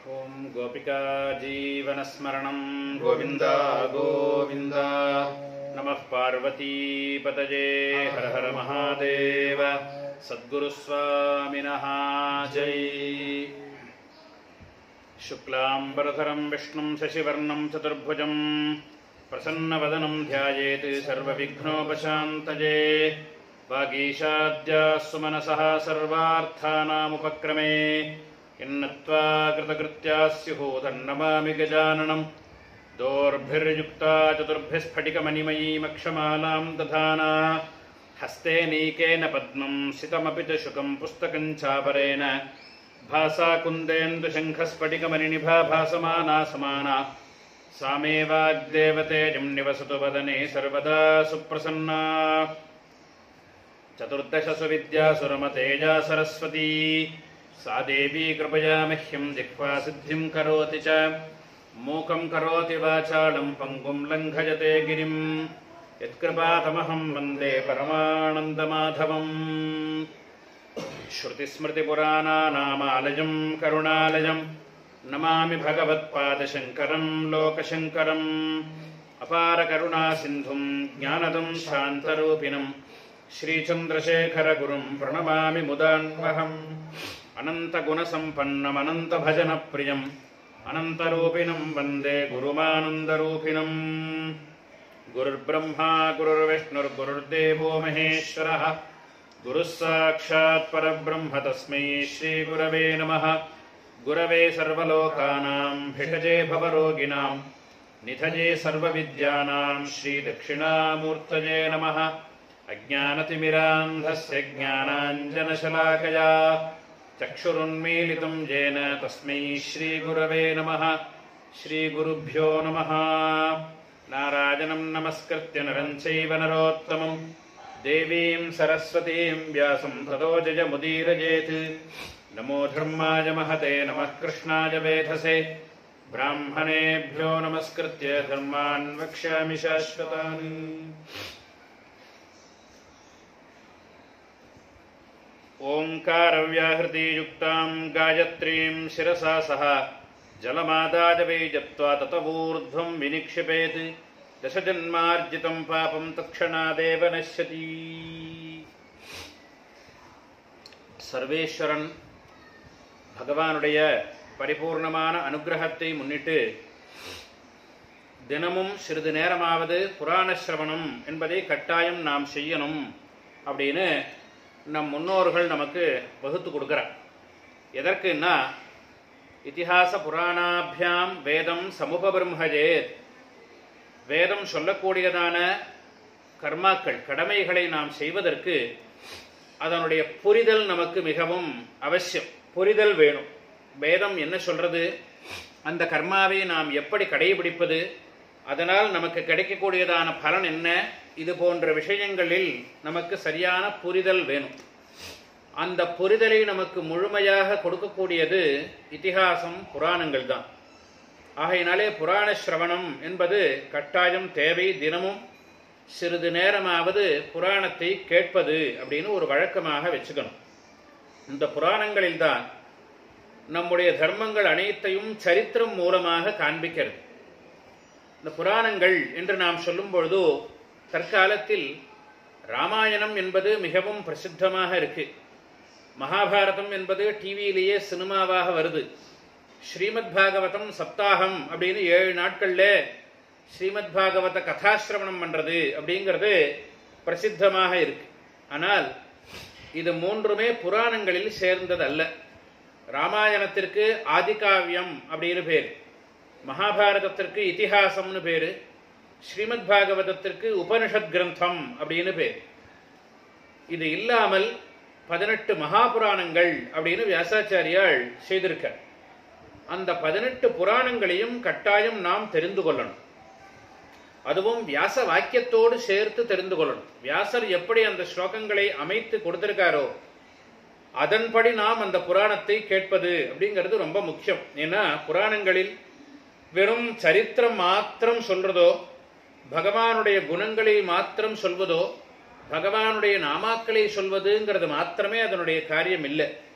ॐ गोपिका जीवनस्मरणं गोविन्द गोविन्द नमः पार्वतीपतये हर हर महादेव सद्गुरुस्वामिनः जय शुक्लाम्बरधरं विष्णुं शशिवर्णं चतुर्भुजं प्रसन्नवदनं ध्यायेत् सर्वविघ्नोपशान्तये वागीशाद्याः सुमनसः सर्वार्थानामुपक्रमे यन्नत्वा कृतकृत्याः स्युः तन्नमामि गजाननम् दोर्भिर्युक्ता चतुर्भिः स्फटिकमणिमयीमक्षमालां दधाना हस्ते नीकेन पद्मं सितमपि च शुकं पुस्तकं चापरेण भासा कुन्देन्दुशङ्खस्फटिकमणिनिभा भासमाना समाना सा मे वाग्देवतेजं निवसतु वदने सर्वदा सुप्रसन्ना चतुर्दशसु विद्यासुरमतेजा सरस्वती सा देवी कृपया मह्यं जिह्वा सिद्धिं करोति च मूकं करोति वाचालं पङ्गुं लङ्घयते गिरिं यत्कृपातमहं वन्दे परमानन्दमाधवम् श्रुतिस्मृतिपुराणानामालयं करुणालयं नमामि भगवत्पादशङ्करं लोकशङ्करम् अपारकरुणासिन्धुं ज्ञानदं शान्तरूपिणम् श्रीचन्द्रशेखरगुरुं प्रणमामि मुदान्वहम् अनन्तगुणसम्पन्नमनन्तभजनप्रियम् अनन्तरूपिणं वन्दे गुरुमानन्दरूपिणम् गुरुर्ब्रह्मा गुरुर्विष्णुर्गुरुर्देवो महेश्वरः गुरुः साक्षात् परब्रह्म तस्मै श्रीगुरवे नमः गुरवे सर्वलोकानां भिषजे भवरोगिणां निधये सर्वविद्यानां श्रीदक्षिणामूर्तये नमः अज्ञानतिमिरान्धस्य ज्ञानाञ्जनशलाकया चक्षुरुन्मीलितं येन तस्मै श्रीगुरवे नमः श्रीगुरुभ्यो नमः नारायणं नमस्कृत्य नरं चैव नरोत्तमम् देवीं सरस्वतीं व्यासं ततो जयमुदीरयेत् नमो धर्माय महते नमः कृष्णाय वेधसे ब्राह्मणेभ्यो नमस्कृत्य धर्मान् वक्ष्यामि शाश्वतानि ओङ्कारव्याहृतियुक्तां गायत्रीं शिरसा सह जलमादाय वै जप्त्वा ततवूर्ध्वं विनिक्षिपेत् दशजन्मार्जितं पापं तत्क्षणादेव नश्यति சர்வேஸ்வரன் பகவானுடைய பரிபூர்ணமான அனுகிரகத்தை முன்னிட்டு தினமும் சிறிது நேரமாவது புராண சிரவணம் என்பதை கட்டாயம் நாம் செய்யணும் அப்படின்னு நம் முன்னோர்கள் நமக்கு வகுத்து கொடுக்குறார் எதற்குன்னா இத்திஹாச புராணாபியாம் வேதம் சமூகபிரம்மஜேத் வேதம் சொல்லக்கூடியதான கர்மாக்கள் கடமைகளை நாம் செய்வதற்கு அதனுடைய புரிதல் நமக்கு மிகவும் அவசியம் புரிதல் வேணும் வேதம் என்ன சொல்றது அந்த கர்மாவை நாம் எப்படி கடைபிடிப்பது அதனால் நமக்கு கிடைக்கக்கூடியதான பலன் என்ன இது போன்ற விஷயங்களில் நமக்கு சரியான புரிதல் வேணும் அந்த புரிதலை நமக்கு முழுமையாக கொடுக்கக்கூடியது இத்திஹாசம் புராணங்கள் தான் ஆகையினாலே புராண சிரவணம் என்பது கட்டாயம் தேவை தினமும் சிறிது நேரமாவது புராணத்தை கேட்பது அப்படின்னு ஒரு வழக்கமாக வச்சுக்கணும் இந்த புராணங்களில்தான் நம்முடைய தர்மங்கள் அனைத்தையும் சரித்திரம் மூலமாக காண்பிக்கிறது இந்த புராணங்கள் என்று நாம் சொல்லும் பொழுது தற்காலத்தில் ராமாயணம் என்பது மிகவும் பிரசித்தமாக இருக்கு மகாபாரதம் என்பது டிவியிலேயே சினிமாவாக வருது ஸ்ரீமத் பாகவதம் சப்தாகம் அப்படின்னு ஏழு நாட்கள்ல ஸ்ரீமத் பாகவத கதாசிரவணம் பண்றது அப்படிங்கிறது பிரசித்தமாக இருக்கு ஆனால் இது மூன்றுமே புராணங்களில் சேர்ந்தது அல்ல ராமாயணத்திற்கு ஆதிகாவியம் அப்படின்னு பேர் மகாபாரதத்திற்கு இதிகாசம்னு பேரு ஸ்ரீமத் பாகவதத்திற்கு உபனிஷத் கிரந்தம் அப்படின்னு பேர் இது இல்லாமல் பதினெட்டு மகாபுராணங்கள் அப்படின்னு வியாசாச்சாரியால் செய்திருக்கார் அந்த பதினெட்டு புராணங்களையும் கட்டாயம் நாம் தெரிந்து கொள்ளணும் அதுவும் வியாச வாக்கியத்தோடு சேர்த்து தெரிந்து கொள்ளணும் வியாசர் எப்படி அந்த ஸ்லோகங்களை அமைத்து கொடுத்திருக்காரோ அதன்படி நாம் அந்த புராணத்தை கேட்பது அப்படிங்கிறது ரொம்ப முக்கியம் ஏன்னா புராணங்களில் வெறும் சரித்திரம் மாத்திரம் சொல்றதோ பகவானுடைய குணங்களை மாத்திரம் சொல்வதோ பகவானுடைய நாமாக்களை சொல்வதுங்கிறது மாத்திரமே அதனுடைய காரியம் இல்லை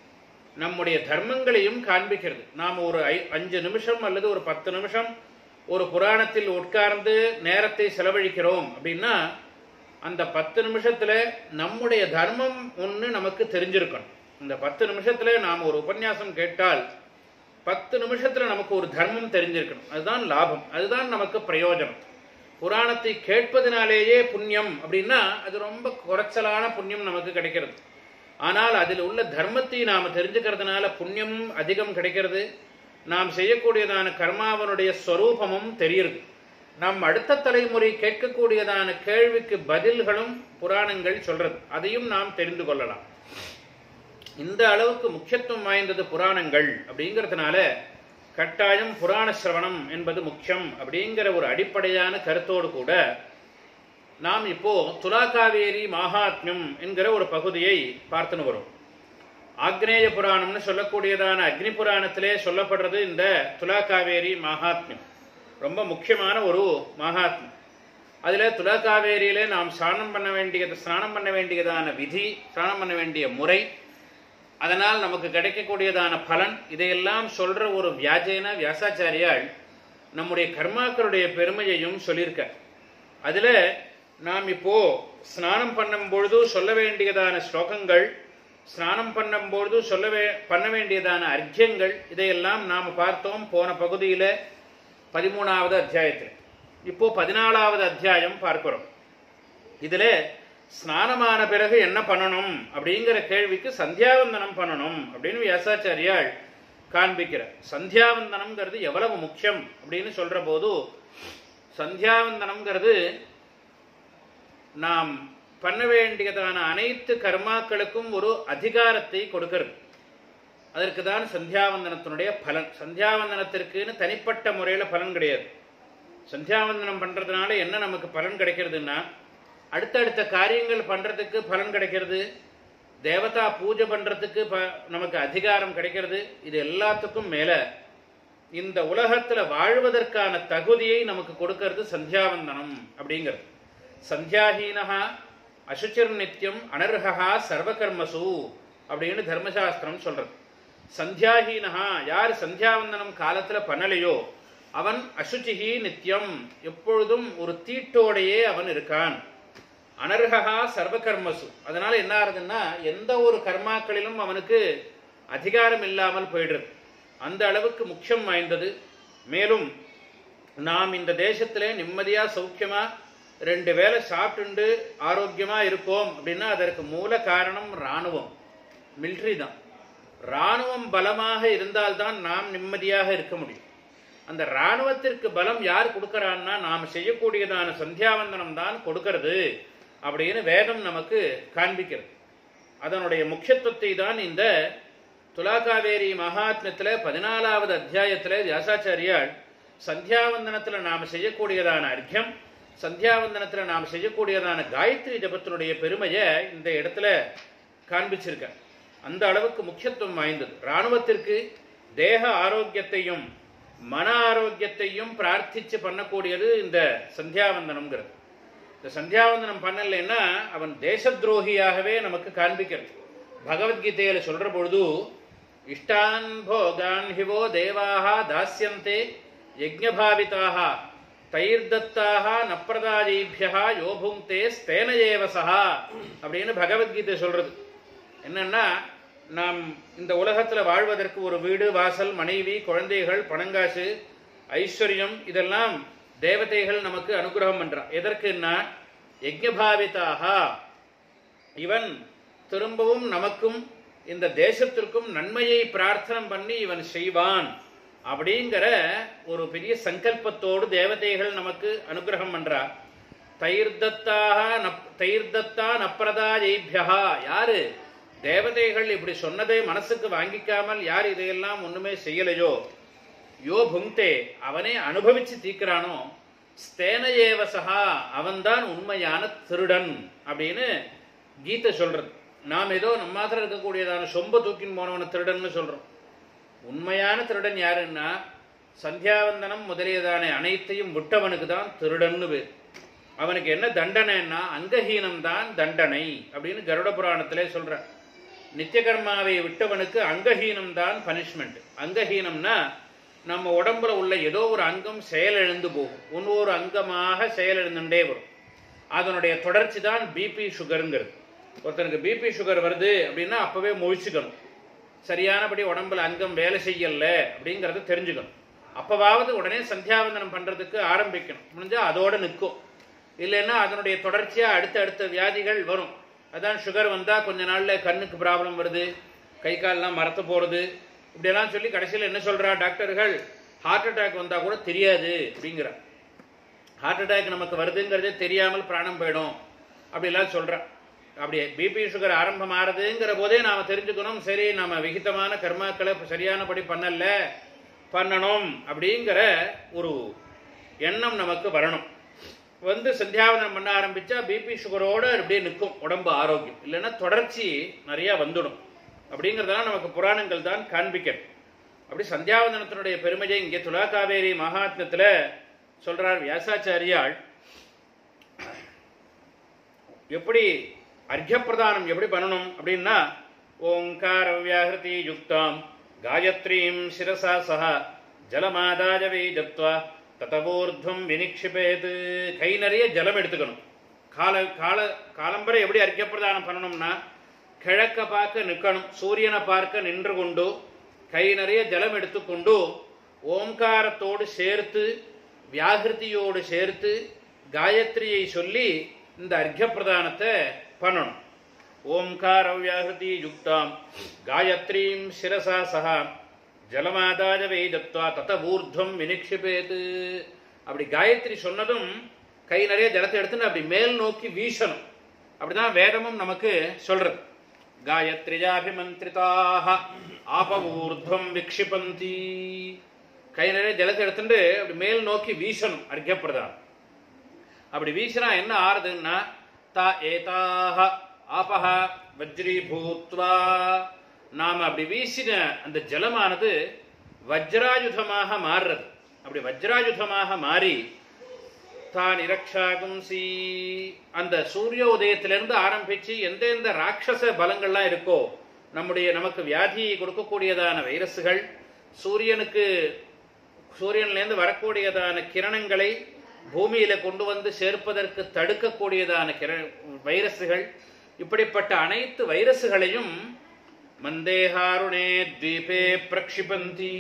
நம்முடைய தர்மங்களையும் காண்பிக்கிறது நாம் ஒரு ஐ- அஞ்சு நிமிஷம் அல்லது ஒரு பத்து நிமிஷம் ஒரு புராணத்தில் உட்கார்ந்து நேரத்தை செலவழிக்கிறோம் அப்படின்னா அந்த பத்து நிமிஷத்துல நம்முடைய தர்மம் ஒன்று நமக்கு தெரிஞ்சிருக்கணும் இந்த பத்து நிமிஷத்துல நாம் ஒரு உபன்யாசம் கேட்டால் பத்து நிமிஷத்துல நமக்கு ஒரு தர்மம் தெரிஞ்சிருக்கணும் அதுதான் லாபம் அதுதான் நமக்கு பிரயோஜனம் புராணத்தை கேட்பதனாலேயே புண்ணியம் அப்படின்னா அது ரொம்ப குறைச்சலான புண்ணியம் நமக்கு கிடைக்கிறது ஆனால் அதில் உள்ள தர்மத்தை நாம் தெரிஞ்சுக்கிறதுனால புண்ணியமும் அதிகம் கிடைக்கிறது நாம் செய்யக்கூடியதான கர்மாவனுடைய ஸ்வரூபமும் தெரியுது நம் அடுத்த தலைமுறை கேட்கக்கூடியதான கேள்விக்கு பதில்களும் புராணங்கள் சொல்றது அதையும் நாம் தெரிந்து கொள்ளலாம் இந்த அளவுக்கு முக்கியத்துவம் வாய்ந்தது புராணங்கள் அப்படிங்கிறதுனால கட்டாயம் புராண சிரவணம் என்பது முக்கியம் அப்படிங்கிற ஒரு அடிப்படையான கருத்தோடு கூட நாம் இப்போ துலாகாவேரி மகாத்மியம் என்கிற ஒரு பகுதியை பார்த்துன்னு வரோம் ஆக்னேய புராணம்னு சொல்லக்கூடியதான அக்னி புராணத்திலே சொல்லப்படுறது இந்த துலாகாவேரி மகாத்மியம் ரொம்ப முக்கியமான ஒரு மகாத்மியம் அதில் துலாகாவேரியிலே நாம் ஸ்நானம் பண்ண வேண்டியது ஸ்நானம் பண்ண வேண்டியதான விதி ஸ்நானம் பண்ண வேண்டிய முறை அதனால் நமக்கு கிடைக்கக்கூடியதான பலன் இதையெல்லாம் சொல்ற ஒரு வியாஜேன வியாசாச்சாரியால் நம்முடைய கர்மாக்களுடைய பெருமையையும் சொல்லியிருக்க அதுல நாம் இப்போ ஸ்நானம் பண்ணும் பொழுது சொல்ல வேண்டியதான ஸ்லோகங்கள் ஸ்நானம் பண்ணும் பொழுது சொல்ல வே பண்ண வேண்டியதான அர்க்கியங்கள் இதையெல்லாம் நாம் பார்த்தோம் போன பகுதியில பதிமூணாவது அத்தியாயத்தில் இப்போ பதினாலாவது அத்தியாயம் பார்க்கிறோம் இதுல ஸ்நானமான பிறகு என்ன பண்ணணும் அப்படிங்கிற கேள்விக்கு சந்தியாவந்தனம் பண்ணணும் அப்படின்னு வியாசாச்சாரியால் காண்பிக்கிற சந்தியாவந்தனம்ங்கிறது எவ்வளவு முக்கியம் அப்படின்னு சொல்ற போது சந்தியாவந்தனம்ங்கிறது நாம் பண்ண வேண்டியதான அனைத்து கர்மாக்களுக்கும் ஒரு அதிகாரத்தை கொடுக்கிறது அதற்கு தான் சந்தியாவந்தனத்தினுடைய பலன் சந்தியாவந்தனத்திற்குன்னு தனிப்பட்ட முறையில் பலன் கிடையாது சந்தியாவந்தனம் பண்றதுனால என்ன நமக்கு பலன் கிடைக்கிறதுன்னா அடுத்தடுத்த காரியங்கள் பண்றதுக்கு பலன் கிடைக்கிறது தேவதா பூஜை பண்றதுக்கு ப நமக்கு அதிகாரம் கிடைக்கிறது இது எல்லாத்துக்கும் மேல இந்த உலகத்துல வாழ்வதற்கான தகுதியை நமக்கு கொடுக்கிறது சந்தியாவந்தனம் அப்படிங்கிறது சந்தியாஹீனஹா அசுச்சிர் நித்தியம் அனர்ஹா சர்வகர்மசு அப்படின்னு தர்மசாஸ்திரம் சொல்றது சந்தியாஹீனஹா யார் சந்தியாவந்தனம் காலத்துல பண்ணலையோ அவன் அசுச்சிஹி நித்தியம் எப்பொழுதும் ஒரு தீட்டோடையே அவன் இருக்கான் அனர்ஹா சர்வகர்மசு அதனால என்ன ஆகுதுன்னா எந்த ஒரு கர்மாக்களிலும் அவனுக்கு அதிகாரம் இல்லாமல் போயிடுறது அந்த அளவுக்கு முக்கியம் வாய்ந்தது மேலும் நாம் இந்த தேசத்திலே நிம்மதியா சௌக்கியமா ரெண்டு வேளை சாப்பிட்டுண்டு ஆரோக்கியமா இருக்கோம் அப்படின்னா அதற்கு மூல காரணம் ராணுவம் மிலிட்ரி தான் ராணுவம் பலமாக இருந்தால்தான் நாம் நிம்மதியாக இருக்க முடியும் அந்த ராணுவத்திற்கு பலம் யார் கொடுக்கறான்னா நாம் செய்யக்கூடியதான சந்தியாவந்தனம் தான் கொடுக்கிறது அப்படின்னு வேதம் நமக்கு காண்பிக்கிறது அதனுடைய முக்கியத்துவத்தை தான் இந்த துலாகாவேரி மகாத்மியத்துல பதினாலாவது அத்தியாயத்துல வியாசாச்சாரியால் சந்தியாவந்தனத்துல நாம் செய்யக்கூடியதான அர்க்கியம் சந்தியாவந்தனத்துல நாம் செய்யக்கூடியதான காயத்ரி ஜபத்தினுடைய பெருமையை இந்த இடத்துல காண்பிச்சிருக்க அந்த அளவுக்கு முக்கியத்துவம் வாய்ந்தது ராணுவத்திற்கு தேக ஆரோக்கியத்தையும் மன ஆரோக்கியத்தையும் பிரார்த்திச்சு பண்ணக்கூடியது இந்த சந்தியாவந்தனம்ங்கிறது இந்த சந்தியாவந்தனம் பண்ணலைன்னா அவன் தேச துரோகியாகவே நமக்கு காண்பிக்கிறது பகவத்கீதையில சொல்ற பொழுது இஷ்டான் போகான் ஹிவோ தேவாக தாஸ்யந்தே யஜ்ஞபாவிதாக தைர்தத்தாக நப்பிரதாஜீபியா யோபுங்கே ஸ்தேன ஏவசா அப்படின்னு பகவத்கீதை சொல்றது என்னன்னா நாம் இந்த உலகத்துல வாழ்வதற்கு ஒரு வீடு வாசல் மனைவி குழந்தைகள் பணங்காசு ஐஸ்வர்யம் இதெல்லாம் தேவதைகள் நமக்கு அனுகிரகம் பண்றான் எதற்குன்னா யஜ்ஞபாவிதாக இவன் திரும்பவும் நமக்கும் இந்த தேசத்திற்கும் நன்மையை பிரார்த்தனை பண்ணி இவன் செய்வான் அப்படிங்கிற ஒரு பெரிய சங்கல்பத்தோடு தேவதைகள் நமக்கு அனுகிரகம் பண்றா தயிர்தத்தாக நப் தயிர்தத்தா நப்ரதா ஜெய்பியா யாரு தேவதைகள் இப்படி சொன்னதை மனசுக்கு வாங்கிக்காமல் யார் இதையெல்லாம் ஒண்ணுமே செய்யலையோ யோ புங்தே அவனே அனுபவிச்சு தீக்கிறானோ ஸ்தேன ஏவசகா அவன்தான் உண்மையான திருடன் அப்படின்னு கீதை சொல்றது நாம் ஏதோ நம்ம மாத்திரம் இருக்கக்கூடியதான சொம்ப தூக்கின்னு போனவன திருடன்னு சொல்றோம் உண்மையான திருடன் யாருன்னா சந்தியாவந்தனம் முதலியதான அனைத்தையும் விட்டவனுக்கு தான் திருடன்னு பேர் அவனுக்கு என்ன தண்டனைன்னா அங்கஹீனம் தான் தண்டனை அப்படின்னு கருட புராணத்திலே சொல்ற நித்தியகர்மாவை விட்டவனுக்கு அங்கஹீனம் தான் பனிஷ்மெண்ட் அங்கஹீனம்னா நம்ம உடம்புல உள்ள ஏதோ ஒரு அங்கம் செயலிழந்து போகும் ஒவ்வொரு அங்கமாக செயலிழந்துட்டே வரும் அதனுடைய தொடர்ச்சி தான் பிபி சுகருங்கிறது ஒருத்தனுக்கு பிபி சுகர் வருது அப்படின்னா அப்பவே முழிச்சுக்கணும் சரியானபடி உடம்புல அங்கம் வேலை செய்யல அப்படிங்கறத தெரிஞ்சுக்கணும் அப்பவாவது உடனே சந்தியாவந்தனம் பண்றதுக்கு ஆரம்பிக்கணும் முடிஞ்சா அதோட நிற்கும் இல்லைன்னா அதனுடைய தொடர்ச்சியா அடுத்த அடுத்த வியாதிகள் வரும் அதான் சுகர் வந்தா கொஞ்ச நாள்ல கண்ணுக்கு ப்ராப்ளம் வருது கை கால்லாம் மரத்து போறது இப்படியெல்லாம் சொல்லி கடைசியில் என்ன சொல்றா டாக்டர்கள் ஹார்ட் அட்டாக் வந்தா கூட தெரியாது அப்படிங்கிறா ஹார்ட் அட்டாக் நமக்கு வருதுங்கிறதே தெரியாமல் பிராணம் போயிடும் அப்படிலாம் சொல்றா அப்படி பிபி சுகர் ஆரம்பம் ஆறுதுங்கிற போதே நாம தெரிஞ்சுக்கணும் சரி நாம விகிதமான கர்மாக்களை சரியானபடி பண்ணல பண்ணணும் அப்படிங்கிற ஒரு எண்ணம் நமக்கு வரணும் வந்து சந்தியாவதனம் பண்ண ஆரம்பிச்சா பிபி சுகரோட அப்படியே நிற்கும் உடம்பு ஆரோக்கியம் இல்லைன்னா தொடர்ச்சி நிறைய வந்துடும் அப்படிங்கிறதெல்லாம் நமக்கு புராணங்கள் தான் காண்பிக்கிறது அப்படி சந்தியாவந்தனத்தினுடைய பெருமையை இங்கே துலாகாவேரி மகாத்மத்தில் சொல்றார் வியாசாச்சாரியாள் எப்படி அர்க்கப்பிரதானம் எப்படி பண்ணணும் அப்படின்னா ஓங்கார வியாகிருதி யுக்தாம் காயத்ரீம் சிரசா சஹ ஜலமாதாஜ ஜப்துவா ததவோர்துவம் வினிக்ஷிபேது கை நிறைய ஜலம் எடுத்துக்கணும் கால கால காலம்பரை எப்படி அர்க்கப்பிரதானம் பண்ணணும்னா கிழக்க பார்க்க நிற்கணும் சூரியனை பார்க்க நின்று கொண்டு கை நிறைய ஜலம் எடுத்துக்கொண்டு ஓம்காரத்தோடு சேர்த்து வியாகிருதியோடு சேர்த்து காயத்ரியை சொல்லி இந்த அர்க்கப்பிரதானத்தை பண்ணணும் ஓம்கார வியாகிருதி யுக்தாம் காயத்ரீம் சிரசா சஹா ஜலமாதாஜ வைதத்வா தத ஊர்துவம் வினிக்ஷிபேது அப்படி காயத்ரி சொன்னதும் கை நிறைய ஜலத்தை எடுத்துன்னு அப்படி மேல் நோக்கி வீசணும் அப்படிதான் வேதமும் நமக்கு சொல்றது காயத்ரிஜாபிமந்திரிதாக ஆபவூர்துவம் விக்ஷிபந்தி கை நிறைய ஜலத்தை எடுத்துட்டு அப்படி மேல் நோக்கி வீசணும் அர்க்கப்பிரதானம் அப்படி வீசினா என்ன ஆறுதுன்னா தா ஏதாக ஆபஹ வஜ்ரீபூத்வா நாம் அப்படி வீசின அந்த ஜலமானது வஜ்ராயுதமாக மாறுறது அப்படி வஜ்ராயுதமாக மாறி தான் இரக்ஷாகும்சி அந்த சூரிய உதயத்திலிருந்து ஆரம்பிச்சு எந்தெந்த ராட்சச பலங்கள்லாம் இருக்கோ நம்முடைய நமக்கு வியாதியை கொடுக்கக்கூடியதான வைரஸுகள் சூரியனுக்கு சூரியன்லேருந்து வரக்கூடியதான கிரணங்களை பூமியில கொண்டு வந்து சேர்ப்பதற்கு தடுக்கக்கூடியதான கிர வைரஸுகள் இப்படிப்பட்ட அனைத்து வைரஸுகளையும் மந்தேஹாருணே தீபே பிரக்ஷிபந்தி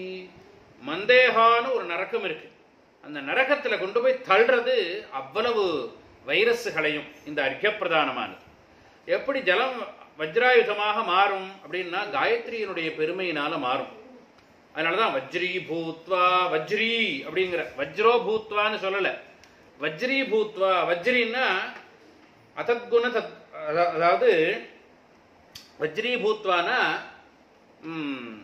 மந்தேகான்னு ஒரு நரக்கம் இருக்கு அந்த நரகத்துல கொண்டு போய் தள்ளுறது அவ்வளவு வைரஸுகளையும் இந்த அர்க்கப்பிரதானமானது எப்படி ஜலம் வஜ்ராயுதமாக மாறும் அப்படின்னா காயத்ரியினுடைய பெருமையினால மாறும் அதனாலதான் வஜ்ரி பூத்வா வஜ்ரி அப்படிங்கிற வஜ்ரோ பூத்வான்னு சொல்லல வஜ்ரி பூத்வா வஜ்ரின்னா அத்தத்குண தத் அதா- அதாவது வஜ்ரி பூத்வானா ம்,